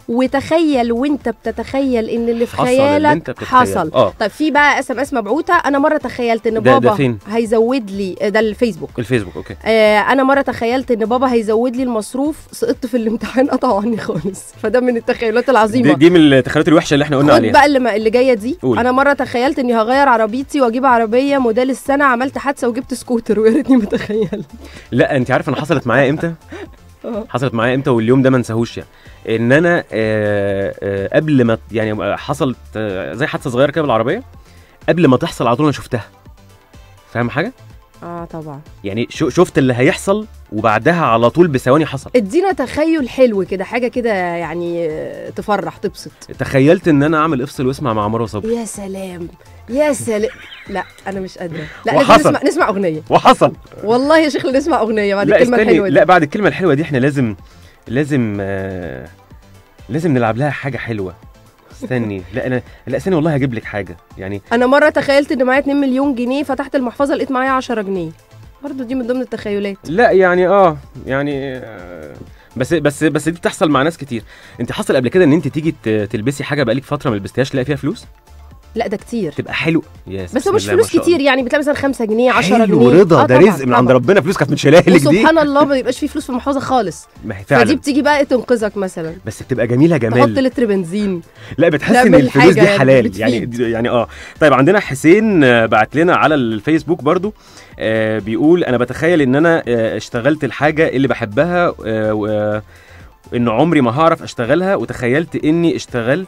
وتخيل وانت بتتخيل ان اللي في حصل اللي خيالك انت بتتخيل. حصل اه طيب في بقى اس ام اس مبعوثه انا مره تخيلت ان ده- ده بابا فين؟ هيزود لي ده الفيسبوك الفيسبوك اوكي آه انا مره تخيلت ان بابا هيزود لي المصروف سقطت في الامتحان قطعوا عني خالص فده من التخيلات دي, العظيمه دي من التخيلات الوحشه اللي احنا قلنا خد عليها بقى اللي, ما- اللي جايه دي قول. انا مره تخيلت اني هغير عربيتي واجيب عربيه موديل السنه عملت حادثه وجبت سكوتر ويا ريتني متخيل لا انت عارف انا حصلت معايا امتى اه. حصلت معايا امتى واليوم ده ما انساهوش يعني ان انا آه، آه، قبل ما يعني حصلت آه، زي حادثه صغيره كده بالعربيه قبل ما تحصل على طول انا شفتها فاهم حاجه اه طبعا يعني شو شفت اللي هيحصل وبعدها على طول بثواني حصل ادينا تخيل حلو كده حاجه كده يعني آه، تفرح تبسط تخيلت ان انا اعمل افصل واسمع مع مروه صبري يا سلام يا سلام لا انا مش قادره لا لازم وحصل. نسمع نسمع اغنيه وحصل والله يا شيخ نسمع اغنيه بعد لا الكلمه استني الحلوه دي لا بعد الكلمه الحلوه دي احنا لازم لازم آه لازم نلعب لها حاجه حلوه استني لا انا لا استني والله هجيب لك حاجه يعني انا مره تخيلت ان معايا 2 مليون جنيه فتحت المحفظه لقيت معايا 10 جنيه برضه دي من ضمن التخيلات لا يعني اه يعني آه بس بس بس دي بتحصل مع ناس كتير انت حصل قبل كده ان انت تيجي ت- تلبسي حاجه بقالك فتره ما لبستهاش تلاقي فيها فلوس لا ده كتير تبقى حلو يا بس بسم هو مش الله ما فلوس شاء كتير الله. يعني بتلاقي مثلا 5 جنيه 10 حلو جنيه رضا آه ده طبعاً، رزق من طبعاً. عند ربنا فلوس كانت متشالها لك دي وسبحان الله ما بيبقاش فيه فلوس في المحفظه خالص ما هي فدي فعلا بتيجي بقى تنقذك مثلا بس بتبقى جميله تحط جمال لتر بنزين لا بتحس لا، ان من الفلوس حاجة دي يعني حلال بتفيد. يعني دي- يعني اه طيب عندنا حسين آه، بعت لنا على الفيسبوك برضو آه بيقول انا بتخيل ان انا آه اشتغلت الحاجه اللي بحبها آه و- ان عمري ما هعرف اشتغلها وتخيلت اني اشتغلت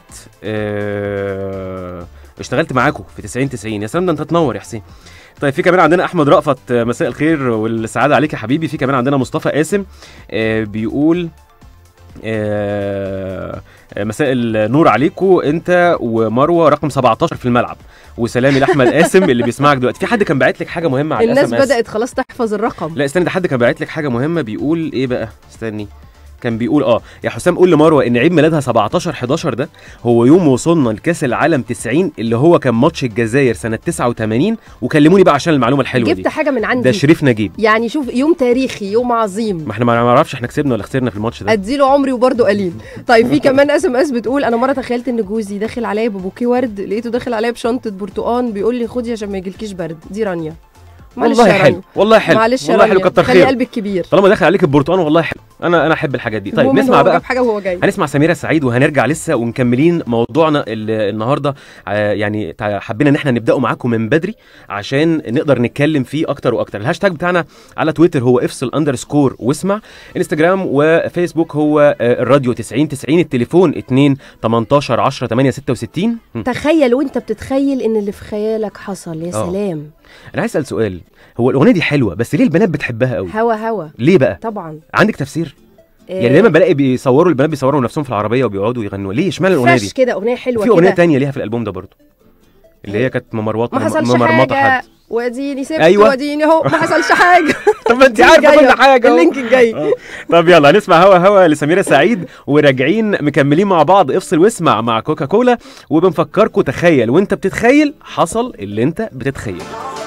آه اشتغلت معاكم في 90 90 يا سلام ده انت تنور يا حسين طيب في كمان عندنا احمد رأفت آه، مساء الخير والسعاده عليك يا حبيبي في كمان عندنا مصطفى قاسم آه بيقول آه آه، مساء النور عليكم انت ومروه رقم 17 في الملعب وسلامي لاحمد قاسم اللي بيسمعك دلوقتي في حد كان باعت لك حاجه مهمه على الناس SMS. بدات خلاص تحفظ الرقم لا استنى ده حد كان باعت لك حاجه مهمه بيقول ايه بقى استني كان بيقول اه يا حسام قول لمروه ان عيد ميلادها 17 11 ده هو يوم وصلنا لكاس العالم 90 اللي هو كان ماتش الجزائر سنه 89 وكلموني بقى عشان المعلومه الحلوه جبت دي حاجه من ده عندي شريف نجيب يعني شوف يوم تاريخي يوم عظيم ما احنا ما نعرفش احنا كسبنا ولا خسرنا في الماتش ده اديله عمري وبرضه قليل طيب في كمان اس ام اس بتقول انا مره تخيلت ان جوزي داخل عليا ببوكيه ورد لقيته داخل عليا بشنطه برتقان بيقول لي خدي عشان ما يجيلكيش برد دي رانيا معلش والله يا حلو رانيا والله حلو معلش يا والله حلو رانيا كتر خلي خير قلبك كبير طالما داخل عليك البرتقال والله حلو انا انا احب الحاجات دي طيب المهم نسمع هو بقى جاب حاجه وهو جاي هنسمع سميرة سعيد وهنرجع لسه ومكملين موضوعنا اللي النهارده آه، يعني تع- حبينا ان احنا نبداه معاكم من بدري عشان نقدر نتكلم فيه اكتر واكتر الهاشتاج بتاعنا على تويتر هو افصل اندرسكور واسمع انستجرام وفيسبوك هو آه، الراديو 90 90 التليفون 2 18 10 8 66 هم. تخيل وانت بتتخيل ان اللي في خيالك حصل يا آه. سلام انا عايز اسال سؤال هو الاغنيه دي حلوه بس ليه البنات بتحبها قوي هوا هوا ليه بقى طبعا عندك تفسير آه، يعني دايما بلاقي بيصوروا البنات بيصوروا نفسهم في العربيه وبيقعدوا يغنوا ليه اشمعنى الاغنيه دي فريش كده اغنيه حلوه في اغنيه كده تانية ليها في الالبوم ده برضو اللي هي كانت ممروط ما حصلش ممرمطه حاجه حد واديني سبت أيوة. واديني اهو ما حصلش حاجه طب ما انت دي عارفه جاية. كل حاجه أهو. اللينك الجاي آه. طب يلا هنسمع هوا هوا لسميرة سعيد وراجعين مكملين مع بعض افصل واسمع مع كوكا كولا وبنفكركم تخيل وانت بتتخيل حصل اللي انت بتتخيل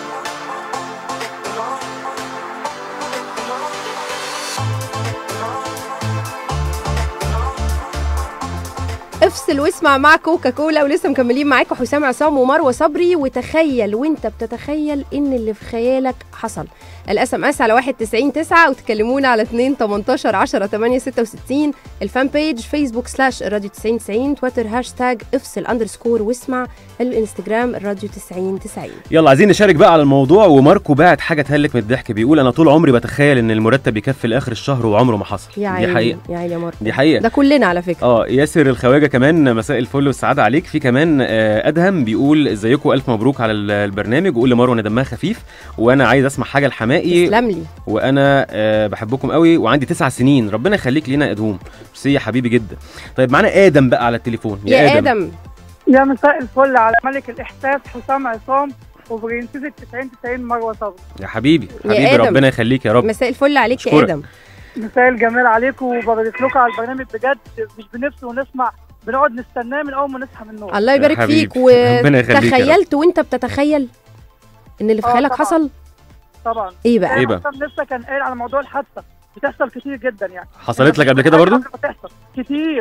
افصل واسمع مع كوكا كولا ولسه مكملين معاكم حسام عصام ومروه صبري وتخيل وانت بتتخيل ان اللي في خيالك حصل الاس ام اس على 1909 وتكلمونا على 2 18 10 8 66 الفان بيج فيسبوك سلاش الراديو 90 90 تويتر هاشتاج افصل اندرسكور واسمع الانستجرام الراديو 90 90 يلا عايزين نشارك بقى على الموضوع وماركو بعت حاجه تهلك من الضحك بيقول انا طول عمري بتخيل ان المرتب يكفي لاخر الشهر وعمره ما حصل يا دي عيني حقيقه يا عيني يا مروه دي حقيقه ده كلنا على فكره اه ياسر الخواجه كمان مساء الفل والسعاده عليك في كمان آه، ادهم بيقول ازيكم الف مبروك على ال- البرنامج وقول لمروه ان دمها خفيف وانا عايز اسمع حاجه الحمائي تسلم لي وانا آه، بحبكم قوي وعندي تسع سنين ربنا يخليك لينا يا ادهم ميرسي يا حبيبي جدا طيب معانا ادم بقى على التليفون يا ادم يا مساء الفل على ملك الاحساس حسام عصام وبرنسيس 90 90 مروه صبري يا حبيبي يا حبيبي آدم. ربنا يخليك يا رب مساء الفل عليك يا أشكرك. ادم مساء الجمال عليكم وببارك لكم على البرنامج بجد مش بنفسي ونسمع بنقعد نستناه من اول ما نصحى من النوم الله يبارك حبيبي. فيك ربنا يخليك يا رب. وتخيلت وانت بتتخيل ان اللي في آه خيالك طبعاً. حصل طبعا ايه بقى إيه بقى؟ حسام لسه كان قايل على موضوع الحادثه بتحصل كتير جدا يعني حصلت لك قبل كده برضو بتحصل كتير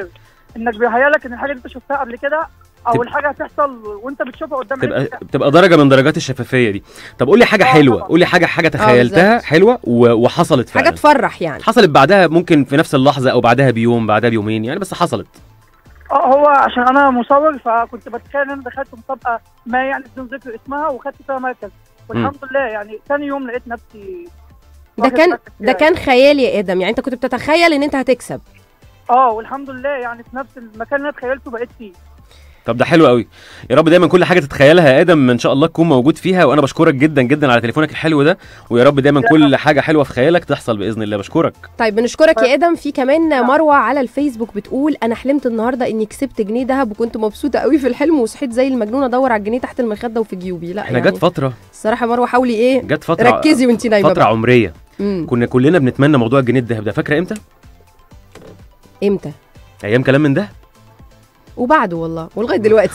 انك بيهيأ لك ان الحاجه دي انت شفتها قبل كده او الحاجه هتحصل وانت بتشوفها قدام بتبقى عينيك بتبقى درجه من درجات الشفافيه دي طب قول لي حاجه آه، حلوه طبعاً. قول لي حاجه حاجه تخيلتها بالظبط. حلوه و- وحصلت حاجه فعلا تفرح يعني حصلت بعدها ممكن في نفس اللحظه او بعدها بيوم بعدها بيومين يعني بس حصلت اه هو عشان انا مصور فكنت بتخيل ان انا دخلت مسابقه ما يعني بدون ذكر اسمها وخدت فيها مركز والحمد لله يعني ثاني يوم لقيت نفسي ده واخد كان مركز ده فيها. كان خيال يا ادم يعني انت كنت بتتخيل ان انت هتكسب اه والحمد لله يعني في نفس المكان اللي انا تخيلته بقيت فيه طب ده حلو قوي يا رب دايما كل حاجه تتخيلها يا ادم ان شاء الله تكون موجود فيها وانا بشكرك جدا جدا على تليفونك الحلو ده ويا رب دايما كل حاجه حلوه في خيالك تحصل باذن الله بشكرك طيب بنشكرك يا ادم في كمان مروه على الفيسبوك بتقول انا حلمت النهارده اني كسبت جنيه دهب وكنت مبسوطه قوي في الحلم وصحيت زي المجنونه ادور على الجنيه تحت المخده وفي جيوبي لا احنا يعني جت فتره الصراحه مروه حاولي ايه جت فتره ركزي وانت نايمه فتره بقى. عمريه مم. كنا كلنا بنتمنى موضوع الجنيه الذهب ده فاكره امتى امتى ايام كلام من ده وبعده والله ولغايه دلوقتي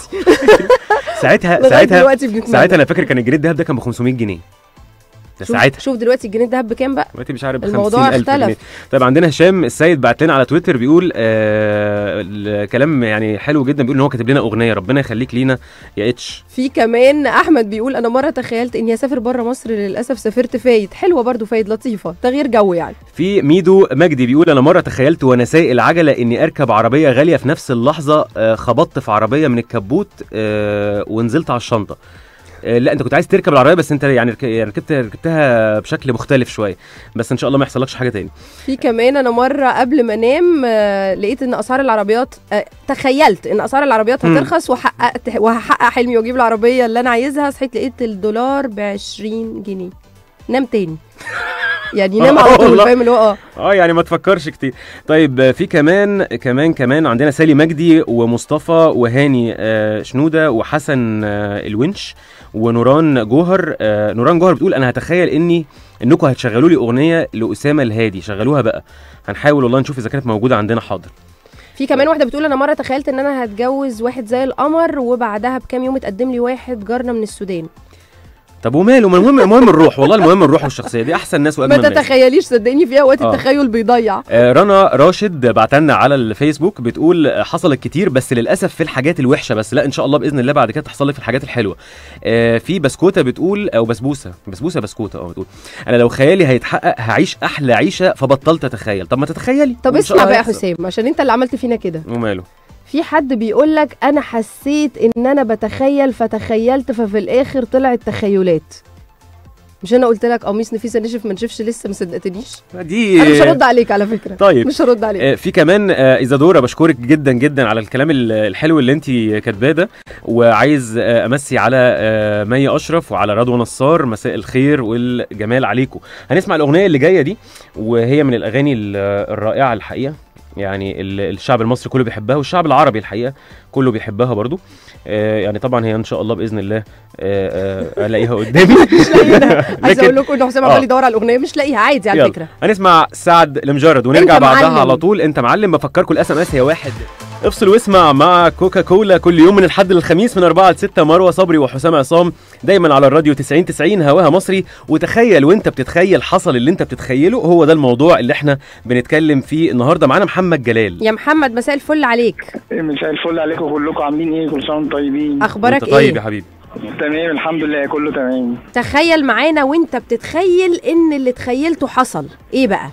ساعتها لغايه ساعتها دلوقتي بنتمنى ساعتها انا فاكر كان الجنيه الذهب ده كان ب 500 جنيه ده شوف, ساعتها شوف دلوقتي الجنيه الذهب بكام بقى دلوقتي مش عارف ب الموضوع 50000 اختلف. جنيه طيب عندنا هشام السيد بعت لنا على تويتر بيقول آه الكلام يعني حلو جدا بيقول ان هو كاتب لنا اغنيه ربنا يخليك لينا يا اتش في كمان احمد بيقول انا مره تخيلت اني اسافر بره مصر للاسف سافرت فايد حلوه برضو فايد لطيفه تغيير جو يعني في ميدو مجدي بيقول انا مره تخيلت وانا سايق العجله اني اركب عربيه غاليه في نفس اللحظه آه خبطت في عربيه من الكبوت آه ونزلت على الشنطه آه، لا انت كنت عايز تركب العربيه بس انت يعني رك- يعني ركبت ركبتها بشكل مختلف شويه بس ان شاء الله ما يحصلكش حاجه تاني في كمان انا مره قبل ما انام آه، لقيت ان اسعار العربيات آه، تخيلت ان اسعار العربيات مم. هترخص وحققت وهحقق حلمي واجيب العربيه اللي انا عايزها صحيت لقيت الدولار ب 20 جنيه نام تاني يعني نام على آه، طول والله. فاهم اللي هو اه اه يعني ما تفكرش كتير طيب آه، في كمان كمان كمان عندنا سالي مجدي ومصطفى وهاني آه، شنوده وحسن آه، الونش ونوران جوهر آه، نوران جوهر بتقول انا هتخيل اني انكم هتشغلوا لي اغنيه لاسامه الهادي شغلوها بقى هنحاول والله نشوف اذا كانت موجوده عندنا حاضر في كمان واحده بتقول انا مره تخيلت ان انا هتجوز واحد زي القمر وبعدها بكام يوم اتقدم لي واحد جارنا من السودان طب وماله ما المهم المهم الروح والله المهم الروح والشخصيه دي احسن ناس ما واجمل ناس تتخيليش صدقني فيها وقت آه. التخيل بيضيع آه، رنا راشد بعتلنا على الفيسبوك بتقول آه، حصلت كتير بس للاسف في الحاجات الوحشه بس لا ان شاء الله باذن الله بعد كده تحصل لك في الحاجات الحلوه آه، في بسكوته بتقول او بسبوسه بسبوسه بسكوته اه بتقول انا لو خيالي هيتحقق هعيش احلى عيشه فبطلت اتخيل طب ما تتخيلي طب وإن شاء اسمع الله بقى يا هيحصل. حسام عشان انت اللي عملت فينا كده وماله في حد بيقول لك انا حسيت ان انا بتخيل فتخيلت ففي الاخر طلعت تخيلات مش انا قلت لك قميص نفيسه نشف ما نشفش لسه ما صدقتنيش دي انا مش هرد عليك على فكره طيب مش هرد عليك آه، في كمان آه، ايزادورا بشكرك جدا جدا على الكلام ال- الحلو اللي انت كاتباه ده وعايز آه، امسي على آه، مي اشرف وعلى رضوى نصار مساء الخير والجمال عليكم هنسمع الاغنيه اللي جايه دي وهي من الاغاني ال- الرائعه الحقيقه يعني ال- الشعب المصري كله بيحبها والشعب العربي الحقيقه كله بيحبها برضو آه، يعني طبعا هي ان شاء الله باذن الله آه، آه، الاقيها قدامي مش لاقيها عايز لكن- اقول لكم ان حسام آه. عمال يدور على الاغنيه مش لاقيها عادي على يلا. فكره هنسمع سعد المجرد ونرجع أنت بعدها معلم. على طول انت معلم بفكركم الاس ام اس هي واحد افصل واسمع مع كوكا كولا كل يوم من الحد للخميس من 4 ل 6 مروه صبري وحسام عصام دايما على الراديو 90 90 هواها مصري وتخيل وانت بتتخيل حصل اللي انت بتتخيله هو ده الموضوع اللي احنا بنتكلم فيه النهارده معانا محمد جلال يا محمد مساء الفل عليك مساء الفل عليكم كلكم عاملين ايه كل سنه وانتم طيبين اخبارك وانت طيب ايه يا حبيبي تمام الحمد لله كله تمام تخيل معانا وانت بتتخيل ان اللي تخيلته حصل ايه بقى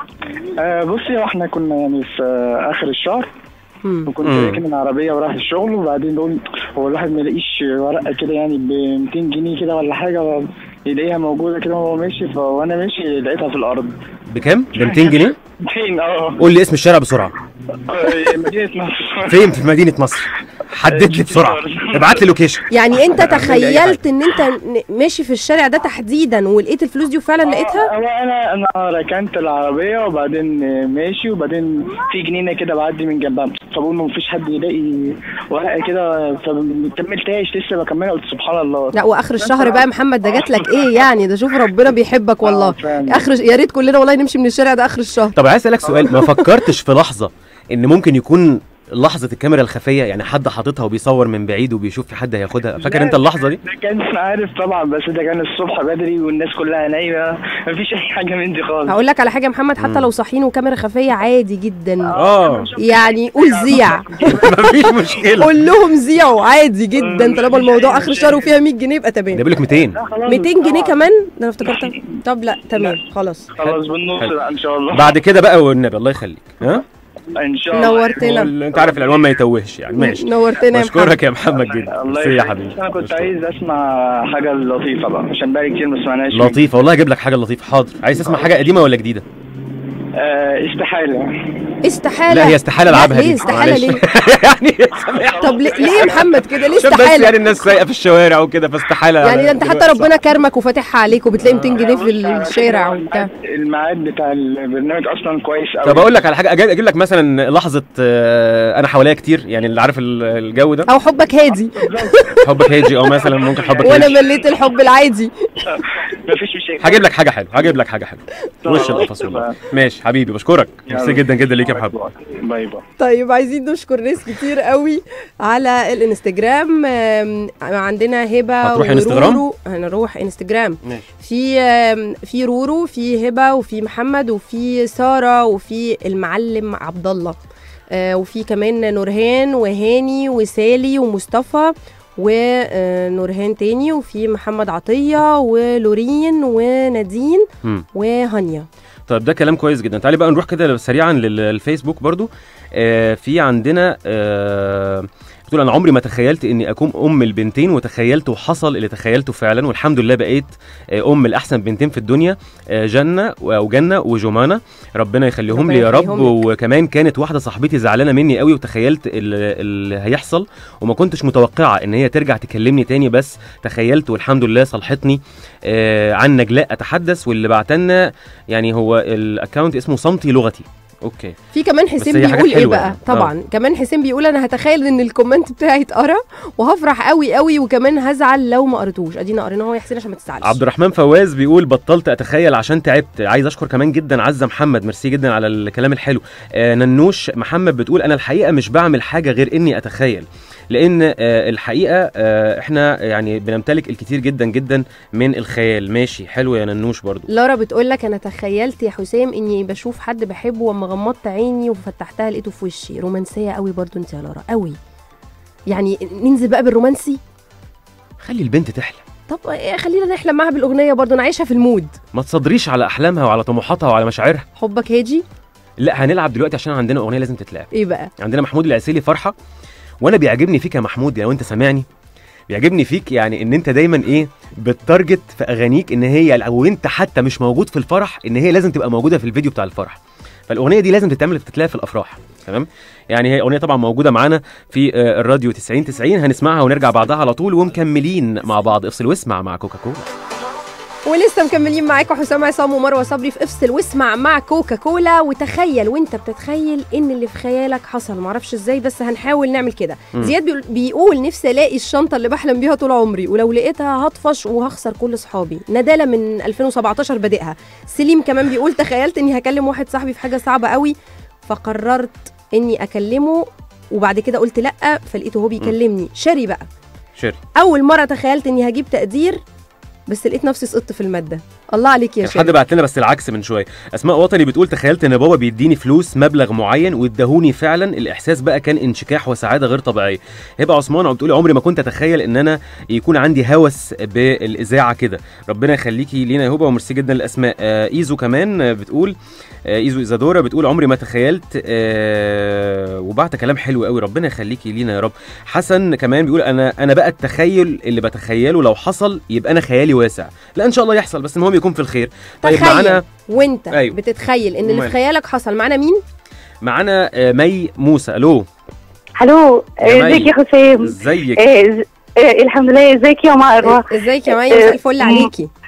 آه بصي هو احنا كنا يعني في آه اخر الشهر مم. وكنت مم. راكن العربيه ورايح الشغل وبعدين بقول هو الواحد ما يلاقيش ورقه كده يعني ب 200 جنيه كده ولا حاجه يلاقيها موجوده كده وهو ماشي ف- وانا ماشي لقيتها في الارض بكام ب 200 جنيه 200 اه قول لي اسم الشارع بسرعه آه، مدينه نصر فين في مدينه مصر حدد لي بسرعه ابعت لي لوكيشن يعني انت اعمل لي أي تخيلت ان انت ن- ماشي في الشارع ده تحديدا ولقيت الفلوس دي وفعلا لقيتها هو انا انا ركنت العربيه وبعدين ماشي وبعدين في جنينه كده بعدي من جنبها فبقول ما فيش حد يلاقي ورقه كده فما كملتهاش لسه بكملها قلت سبحان الله لا واخر الشهر بقى يا محمد ده جات لك ايه يعني ده شوف ربنا بيحبك والله آه، فعلا. اخر يا ريت كلنا والله نمشي من الشارع ده اخر الشهر طب عايز اسالك سؤال ما فكرتش في لحظه ان ممكن يكون لحظه الكاميرا الخفيه يعني حد حاططها وبيصور من بعيد وبيشوف في حد هياخدها فاكر انت اللحظه دي ده كان عارف طبعا بس ده كان الصبح بدري والناس كلها نايمه مفيش اي حاجه من دي خالص هقول لك على حاجه يا محمد حتى لو صاحيين وكاميرا خفيه عادي جدا اه يعني قول زيع مفيش مشكله قول لهم زيعوا عادي جدا طالما الموضوع اخر الشهر وفيها 100 جنيه يبقى ده تمام بيقول لك 200 200 جنيه كمان ده انا افتكرتها طب لا تمام خلاص خلاص بالنص حلو. بقى ان شاء الله بعد كده بقى والنبي الله يخليك ها ان شاء الله نورتنا وال- انت عارف العنوان ما يتوهش يعني ماشي نورتنا يا محمد بشكرك يا محمد جدا الله ميرسي يا يخليك. حبيبي انا كنت بشكرك. عايز اسمع حاجه لطيفه بقى عشان بقالي كتير ما سمعناش لطيفه والله اجيب لك حاجه لطيفه حاضر عايز تسمع حاجه قديمه ولا جديده آه استحاله استحاله لا هي استحاله لا، العبها ليه دي استحاله معلش. ليه يعني سامحني. طب ليه ليه يا محمد كده ليه عشان بس استحاله يعني الناس سايقه في الشوارع وكده فاستحاله يعني ده انت حتى دلوقتي. ربنا كرمك وفاتحها عليك وبتلاقي 200 جنيه في الشارع وبتاع الميعاد بتاع البرنامج اصلا كويس قوي طب اقول لك على حاجه أجي- اجيب لك مثلا لحظه آه، انا حواليا كتير يعني اللي عارف ال- الجو ده او حبك هادي حبك هيجي او مثلا ممكن حبك وانا هيجي مليت الحب العادي مفيش مشاكل هجيب لك حاجه حلوه هجيب لك حاجه حلوه وش القفص والله ماشي حبيبي بشكرك ميرسي جدا جدا ليك يا محمد باي باي طيب عايزين نشكر ناس كتير قوي على الانستجرام آم، عندنا هبه هتروح ورورو. انستجرام؟ هنروح انستجرام ماشي في آم، في رورو في هبه وفي محمد وفي ساره وفي المعلم عبد الله آه، وفي كمان نورهان وهاني وسالي ومصطفى ونورهان تاني وفي محمد عطيه ولورين ونادين مم. وهانيا طيب ده كلام كويس جدا تعالي بقى نروح كده سريعا للفيسبوك برضو آه في عندنا آه بتقول انا عمري ما تخيلت اني اكون ام البنتين وتخيلت وحصل اللي تخيلته فعلا والحمد لله بقيت آه ام الاحسن بنتين في الدنيا آه جنه او جنه وجمانه ربنا يخليهم ربنا لي يا رب يخليهم لك. وكمان كانت واحده صاحبتي زعلانه مني قوي وتخيلت اللي, اللي هيحصل وما كنتش متوقعه ان هي ترجع تكلمني تاني بس تخيلت والحمد لله صلحتني آه عن نجلاء اتحدث واللي بعتلنا يعني هو الاكونت اسمه صمتي لغتي اوكي في كمان حسين هي حاجات بيقول ايه حلوة بقى يعني. طبعا كمان حسين بيقول انا هتخيل ان الكومنت بتاعي اتقرا وهفرح قوي قوي وكمان هزعل لو ما قريتوش ادينا قريناه اهو يا حسين عشان ما تزعلش عبد الرحمن فواز بيقول بطلت اتخيل عشان تعبت عايز اشكر كمان جدا عزه محمد ميرسي جدا على الكلام الحلو آه ننوش محمد بتقول انا الحقيقه مش بعمل حاجه غير اني اتخيل لان آه الحقيقه آه احنا يعني بنمتلك الكثير جدا جدا من الخيال ماشي حلو يا ننوش برضو لارا بتقول لك انا تخيلت يا حسام اني بشوف حد بحبه واما غمضت عيني وفتحتها لقيته في وشي رومانسيه قوي برضو انت يا لارا قوي يعني ننزل بقى بالرومانسي خلي البنت تحلم طب إيه خلينا نحلم معاها بالاغنيه برضو انا عايشها في المود ما تصدريش على احلامها وعلى طموحاتها وعلى مشاعرها حبك هاجي لا هنلعب دلوقتي عشان عندنا اغنيه لازم تتلعب ايه بقى عندنا محمود العسيلي فرحه وانا بيعجبني فيك يا محمود لو انت سامعني بيعجبني فيك يعني ان انت دايما ايه بتارجت في اغانيك ان هي او انت حتى مش موجود في الفرح ان هي لازم تبقى موجوده في الفيديو بتاع الفرح فالاغنيه دي لازم تتعمل تتلاقي في الافراح تمام يعني هي اغنيه طبعا موجوده معانا في آه، الراديو 90 90 هنسمعها ونرجع بعدها على طول ومكملين مع بعض افصل واسمع مع كوكا كولا ولسه مكملين معاكم حسام عصام ومروه صبري في افصل واسمع مع كوكا كولا وتخيل وانت بتتخيل ان اللي في خيالك حصل معرفش ازاي بس هنحاول نعمل كده مم. زياد بيقول, بيقول نفسي الاقي الشنطه اللي بحلم بيها طول عمري ولو لقيتها هطفش وهخسر كل صحابي ندالة من 2017 بادئها سليم كمان بيقول تخيلت اني هكلم واحد صاحبي في حاجه صعبه قوي فقررت اني اكلمه وبعد كده قلت لا فلقيته هو بيكلمني شاري بقى شيري اول مره تخيلت اني هجيب تقدير بس لقيت نفسي سقطت في الماده الله عليك يا كان حد شيري بعت لنا بس العكس من شويه اسماء وطني بتقول تخيلت ان بابا بيديني فلوس مبلغ معين واداهوني فعلا الاحساس بقى كان انشكاح وسعاده غير طبيعيه هبه عثمان بتقولي عمري ما كنت اتخيل ان انا يكون عندي هوس بالاذاعه كده ربنا يخليكي لينا يا هبه وميرسي جدا للاسماء آه ايزو كمان آه، بتقول آه ايزو ايزادورا بتقول عمري ما تخيلت آه وبعت كلام حلو قوي ربنا يخليكي لينا يا رب حسن كمان بيقول انا انا بقى التخيل اللي بتخيله لو حصل يبقى انا خيالي واسع لا ان شاء الله يحصل بس المهم يكون في الخير طيب تخيل معانا وانت أيوة. بتتخيل ان اللي في وماله. خيالك حصل معانا مين معانا آه، مي موسى الو الو يا مي. ازيك يا حسام ازيك آه، ز- آه، الحمد لله ازيك يا مروه ازيك يا مي مساء الفل عليكي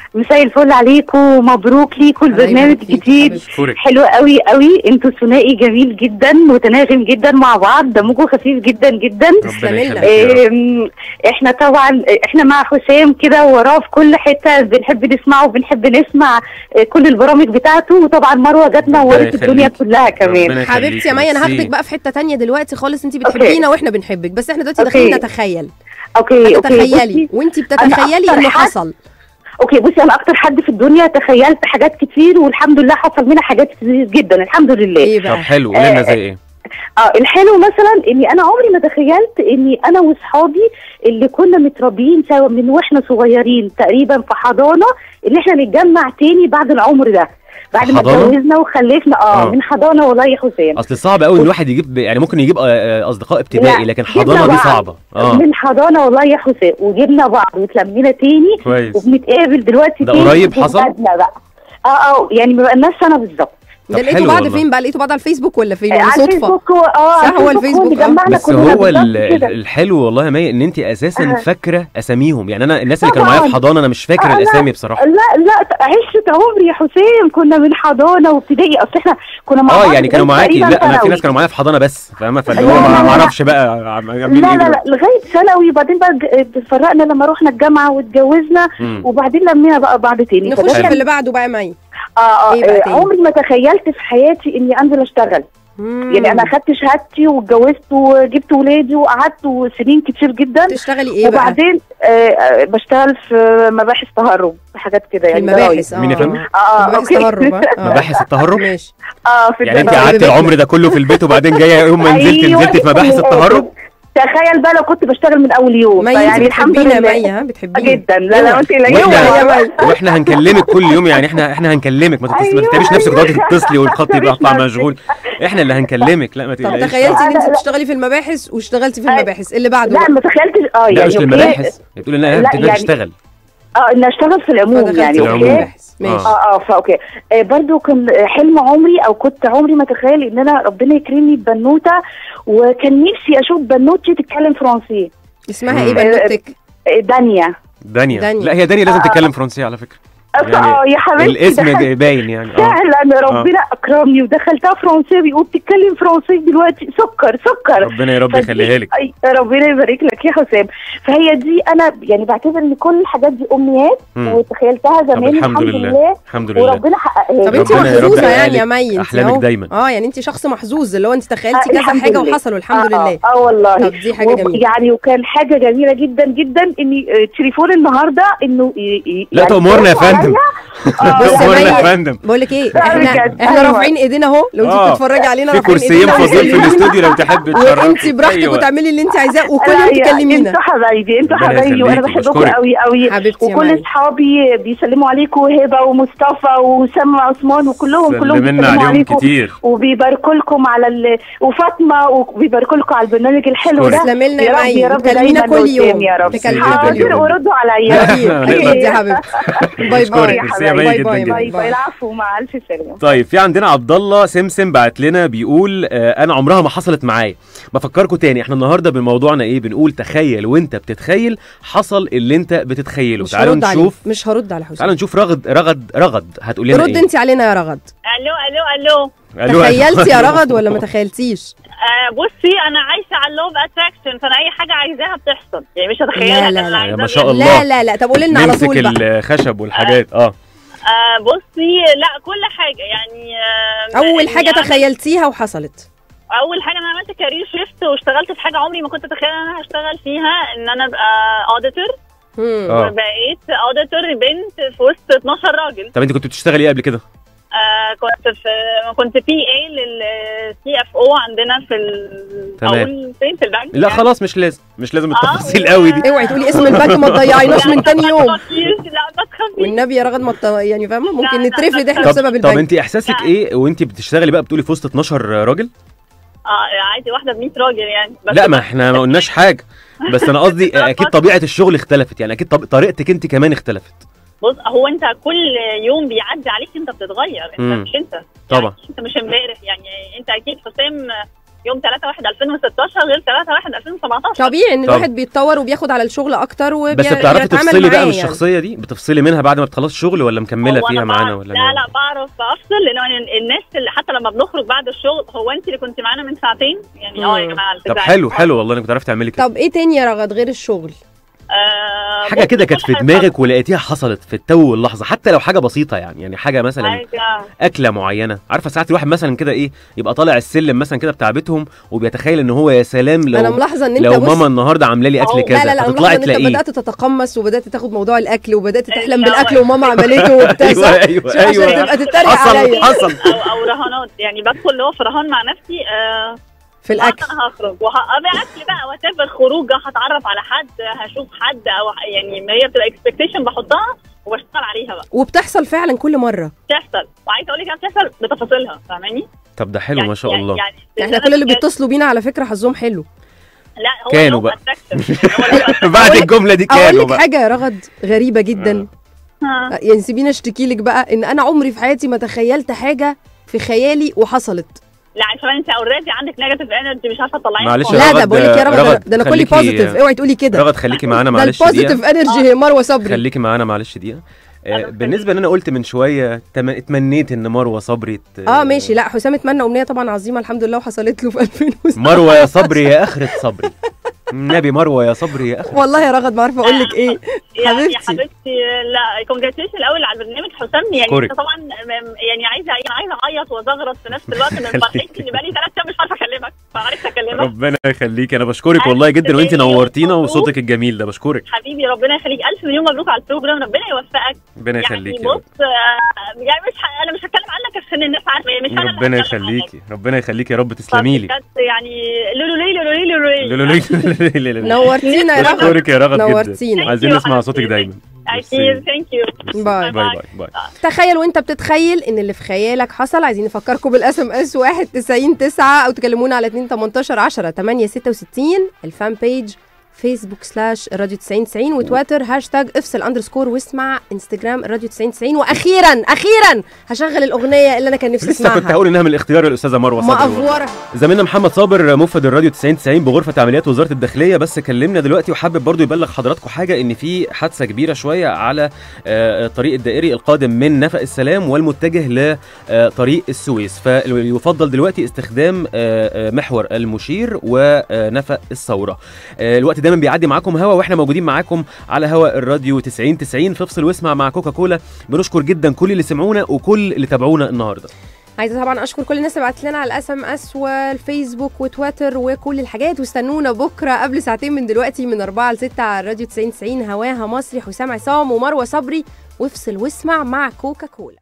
مساء الفل عليكم مبروك ليكم الله البرنامج يبارك فيك جديد حبيبتي. اشكرك حلو قوي قوي انتوا ثنائي جميل جدا متناغم جدا مع بعض دمكم خفيف جدا جدا ربنا لنا. يخليك يا رب. إيه، احنا طبعا احنا مع حسام كده وراه في كل حته بنحب نسمعه وبنحب نسمع إيه، كل البرامج بتاعته وطبعا مروه جت نورت الدنيا يخليك. كلها كمان ربنا يخليك. حبيبتي يا مي انا ميرسي. هاخدك بقى في حته تانية دلوقتي خالص انت بتحبينا واحنا بنحبك بس احنا دلوقتي داخلين أوكي. نتخيل اوكي اوكي تتخيلي بصي- وانت أنا بتتخيلي أكتر انه حد- حصل اوكي بصي انا اكتر حد في الدنيا تخيلت حاجات كتير والحمد لله حصل منها حاجات كتير جدا الحمد لله ايه طب بقى حلو قولي لنا آه، زي ايه اه الحلو مثلا اني انا عمري ما تخيلت اني انا واصحابي اللي كنا متربيين سوا من واحنا صغيرين تقريبا في حضانه ان احنا نتجمع تاني بعد العمر ده بعد ما حضانة؟ اتجوزنا وخلفنا اه, آه. من حضانه والله يا حسام اصل صعب قوي ان الواحد يجيب يعني ممكن يجيب آه، آه، اصدقاء ابتدائي لا، لكن جبنا حضانه دي بعض. صعبه اه من حضانه والله يا حسام وجبنا بعض وتلمينا تاني كويس وبنتقابل دلوقتي ده تاني قريب في حصل؟ بلادنا بقى اه اه يعني ما بقالناش سنه بالظبط طب ده لقيتوا حلو بعض والله. فين بقى لقيتوا بعض على الفيسبوك ولا فين آه، ولا على صدفه الفيسبوك و- اه صح، على هو الفيسبوك الفيسبوك، آه. جمعنا بس كلنا هو بالظبط ال- ال- كده. الحلو والله يا مي ان انت اساسا آه. فاكره اساميهم يعني انا الناس اللي كانوا معايا في طبعاً. حضانه انا مش فاكر آه، لا. الاسامي بصراحه لا لا عشت عمري يا حسام كنا من حضانه وابتدائي اصل احنا كنا مع اه بعض يعني كانوا لغاية معاكي تقريباً لا انا في ثانوي. ناس كانوا معايا في حضانه بس فاهمه فاللي لا، هو لا، ما لا، ما لا. اعرفش بقى عم- عاملين لا ايه لا لا دلوقتي. لغايه ثانوي وبعدين بقى ج- اتفرقنا لما رحنا الجامعه واتجوزنا مم. وبعدين لمينا بقى بعض تاني نخش فده في كان- اللي بعده بقى يا مي اه اه إيه بقى آه، تاني؟ عمري ما تخيلت في حياتي اني انزل اشتغل مم. يعني انا اخدت شهادتي واتجوزت وجبت ولادي وقعدت سنين كتير جدا تشتغلي ايه بقى وبعدين آه آه بشتغل في مباحث تهرب حاجات كده في يعني المباحث اه مين يا فندم؟ اه اه مباحث اوكي تهرب آه. آه. مباحث التهرب ماشي اه في يعني انت التهرب. قعدت العمر ده كله في البيت وبعدين جايه يوم ما نزلت أيوة، نزلت في مباحث من التهرب الآخر. تخيل بقى لو كنت بشتغل من اول يوم مي انت فيعني الحمد بتحبينا يا لله مي ها بتحبينا جدا لا لا انت لا واحنا واحنا هنكلمك كل يوم يعني احنا احنا هنكلمك ما تتص- ما أيوة، تتعبيش نفسك أيوة. تقعدي تتصلي والخط يبقى يطلع نفسك. مشغول احنا اللي هنكلمك لا ما طب تقلقيش تخيلتي ان لا، انت لا. بتشتغلي في المباحث واشتغلتي في أي. المباحث اللي بعده لا بقى. ما تخيلتش اه لا يعني مش أوكي. المباحث بتقول انها لا، بتبقى يعني- تشتغل اه ان اشتغل في العموم فدخلتي يعني في العموم. اوكي المباحث ماشي اه اه فا اوكي آه برضو كان حلم عمري او كنت عمري ما اتخيل ان انا ربنا يكرمني ببنوته وكان نفسي اشوف بنوتي تتكلم فرنسي اسمها ايه مم. بنوتك آه، دانيا دانيا دانيا. لا هي دانيا لازم آه. تتكلم فرنسيه على فكره اه يا حبيبتي الاسم دخلت- ده باين يعني اه فعلا ربنا اكرمني ودخلتها فرنساوي وبتتكلم فرنسي دلوقتي سكر سكر ربنا يا رب فدي- يخليها لك أي ربنا يبارك لك يا حسام فهي دي انا يعني بعتبر ان كل الحاجات دي امنيات مم. وتخيلتها طب زمان الحمد لله الحمد لله وربنا حققها طب لي. انت ربنا يا رب محظوظه يحقق يعني يا لك مي انت أحلامك اهو. دايما. اه يعني انت شخص محظوظ اللي هو انت تخيلتي آه، كذا الحمد حاجه لله. وحصلوا الحمد آه، لله اه, آه والله طب دي حاجه وب- جميله يعني وكان حاجه جميله جدا جدا ان آه، تليفون النهارده انه ي- ي- لا يعني تأمرنا يا يرد عليا. فندم آه، بص يا تأمرنا يا مي فندم بقول لك ايه لا، احنا بجد. احنا أيوة. رافعين ايدينا اهو لو انت آه. بتتفرجي علينا في رافعين كرسيين ايدينا فاضيين في وكلمينا. الاستوديو لو تحب تشرف وانت براحتك أيوة. وتعملي اللي انت عايزاه وكل لا، يوم يا- تكلمينا انتوا حبايبي انتوا ربنا حبايبي وانا يخليكي، بحبكم بشكرك. قوي قوي حبيبتي يا وكل مي. اصحابي بيسلموا عليكم هبه ومصطفى وسما عثمان وكلهم كلهم سلمنا بيسلموا عليهم عليكم كتير وبيباركوا لكم على ال... وفاطمه وبيباركوا لكم على البرنامج الحلو ده تسلمي لنا يا يا رب مي يا رب تكلمينا دايما كل يوم قدام يا رب تكلمينا جدا كل حاضر يوم وردوا عليا اكيد هنقدر. اكيد يا حبيبتي باي أشكرك. باي ميرسي يا مي باي جدا باي جدا. باي باي باي باي العفو مع الف سلامه طيب في عندنا عبد الله سمسم بعت لنا بيقول آه انا عمرها ما حصلت معايا بفكركم تاني احنا النهارده بموضوعنا ايه بنقول تخيل وانت بتتخيل حصل اللي انت بتتخيله مش تعالوا هرد عليه نشوف مش هرد على حسام تعالوا نشوف رغد رغد رغد هتقول لنا رد ايه انت علينا يا رغد الو الو الو ألو، ألو. تخيلتي يا رغد ولا ما تخيلتيش آه بصي انا عايشه على اللوف اتراكشن فانا اي حاجه عايزاها بتحصل يعني مش هتخيلها لا، لا، أنا لا. عايزاها ما شاء بجد. الله. لا لا لا طب قولي لنا على نمسك طول بقى الخشب والحاجات اه آه بصي لا كل حاجه يعني آه اول إني حاجه أعمل- تخيلتيها وحصلت اول حاجه انا عملت كارير شيفت واشتغلت في حاجه عمري ما كنت اتخيل ان انا هشتغل فيها ان انا ابقى اوديتور مم. اه وبقيت اوديتور بنت في وسط 12 راجل طب انت كنت بتشتغلي ايه قبل كده آه كنت في كنت بي اي للسي اف او عندنا في ال... تمام. اقول فين في البنك لا يعني. خلاص مش لازم مش لازم آه، التفاصيل و- قوي دي اوعي تقولي اسم البنك ما تضيعيناش من تاني يوم لا ما تخافيش والنبي يا رغد ما تط- يعني فاهمه ممكن لا، نترفد احنا طب- بسبب طب البنك انت احساسك لا. ايه وانت بتشتغلي بقى بتقولي في وسط 12 راجل اه عادي واحده ب 100 راجل يعني بس لا ما احنا ما قلناش حاجه بس انا قصدي اكيد طبيعه الشغل اختلفت يعني اكيد طب... طريقتك انت كمان اختلفت بص هو انت كل يوم بيعدي عليك انت بتتغير انت مم. مش انت طبعا يعني انت مش امبارح يعني انت اكيد حسام يوم 3 1 2016 غير 3 1 2017 طبيعي ان طب. الواحد بيتطور وبياخد على الشغل اكتر بس وبيتعامل بتعرفي تفصلي بقى من يعني. الشخصيه دي بتفصلي منها بعد ما بتخلصي الشغل ولا مكمله هو فيها أنا معانا بعرف- ولا لا لا بعرف افصل لان أنا الناس اللي حتى لما بنخرج بعد الشغل هو انت اللي كنت معانا من ساعتين يعني اه يا مم. جماعه طب التزاعل. حلو حلو والله انك بتعرفي تعملي كده طب ايه تاني يا رغد غير الشغل آه حاجه بصي، كده كانت كل في حاجة دماغك ولقيتيها حصلت في التو واللحظه حتى لو حاجه بسيطه يعني يعني حاجه مثلا حاجه اكله معينه عارفه ساعات الواحد مثلا كده ايه يبقى طالع السلم مثلا كده بتاع بيتهم وبيتخيل ان هو يا سلام انا لو ملاحظه ان انت لو بص ماما النهارده عامله لي اكل أو- لا، كذا لا لا انا ملاحظه فتطلعي ان انت تلاقيه بدات تتقمص وبدات تاخد موضوع الاكل وبدات تحلم لا، بالاكل وماما عملته وبتاع ايوه صح؟ ايوه شوف عشان ايوه تبقى تتريق حصل عليا حصل او او رهانات يعني بدخل اللي هو في رهان مع نفسي آه في الاكل انا هخرج وهبقى اكل بقى واتفر خروجه هتعرف على حد هشوف حد او يعني ما هي بتبقى اكسبكتيشن بحطها وبشتغل عليها بقى وبتحصل فعلا كل مره بتحصل وعايزه اقول لك انها بتحصل بتفاصيلها فاهماني؟ طب ده حلو ما شاء يعني الله يعني احنا كل اللي بيتصلوا بينا على فكره حظهم حلو لا هو كانوا هو بقى. attraction. هو اللي- بعد الجمله دي اقول كانوا لك بقى حاجه يا رغد غريبه جدا ها. يعني سيبيني اشتكي لك بقى ان انا عمري في حياتي ما تخيلت حاجه في خيالي وحصلت لا عشان انت اوريدي عندك نيجاتيف انرجي مش عارفه تطلعيها معلش خالص. يا لا ده رغد- بقول لك يا رغد ده- رغد ده انا كلي خليكي- بوزيتيف اوعي تقولي كده رغد خليكي معانا ده معلش دقيقه البوزيتيف انرجي هي مروه صبري خليكي معانا معلش دقيقه آه، أنا بالنسبه ان انا قلت من شويه تم- اتمنيت ان مروه صبري ت- اه ماشي لا حسام اتمنى امنيه طبعا عظيمه الحمد لله وحصلت له في 2006 مروه يا صبري يا اخرة صبري النبي مروه يا صبري يا اخرة والله يا رغد ما عارفه اقول لك ايه يا حبيبتي. يا حبيبتي لا كونجراتيشن الاول على البرنامج حسام يعني أشكرك. انت طبعا م- يعني عايزه عايزه اعيط وازغرط في نفس الوقت من خليك. فرحتي ان بقالي ثلاث ايام مش عارفه اكلمك فعرفت اكلمك ربنا يخليك انا بشكرك والله جدا وانت نورتينا وصوتك الجميل ده بشكرك حبيبي ربنا يخليك الف مليون مبروك على البروجرام ربنا يوفقك ربنا يعني يخليك يا رب بص آه، يعني مش ه- انا مش هتكلم عنك عشان الناس عارفه يعني مش انا اللي ربنا هتكلم عنك. يخليكي ربنا يخليكي يا رب تسلمي لي بجد يعني لولو لي لولو لي لولو لي لولو لي- لولو لي- نورتينا يا رغد بشكرك يا رغد جدا نورتينا. عايزين نسمع صوتك دايما اكيد ثانك يو باي باي باي باي تخيل وانت بتتخيل ان اللي في خيالك حصل عايزين نفكركم بالاس ام اس 1 90 9 او تكلمونا على 2 18 10 8 66 الفان بيج فيسبوك سلاش الراديو 90 90 وتويتر هاشتاج افصل اندرسكور واسمع انستجرام الراديو 90 90 واخيرا اخيرا هشغل الاغنيه اللي انا كان نفسي لسه كنت اسمعها هقول انها من الاختيار الاستاذه مروه صبري والله. مأفوره زميلنا محمد صابر مفد الراديو 90 90 بغرفه عمليات وزاره الداخليه بس كلمنا دلوقتي وحابب برضو يبلغ حضراتكم حاجه ان في حادثه كبيره شويه على آه، الطريق الدائري القادم من نفق السلام والمتجه لطريق السويس فيفضل دلوقتي استخدام آه، آه، محور المشير ونفق الثوره آه، الوقت دايما بيعدي معاكم هوا واحنا موجودين معاكم على هوا الراديو 90 90 فافصل واسمع مع كوكا كولا بنشكر جدا كل اللي سمعونا وكل اللي تابعونا النهارده عايزه طبعا اشكر كل الناس اللي بعتت لنا على الاس ام اس والفيسبوك وتويتر وكل الحاجات واستنونا بكره قبل ساعتين من دلوقتي من 4 ل 6 على الراديو 90 90 هواها مصري حسام عصام ومروه صبري وافصل واسمع مع كوكا كولا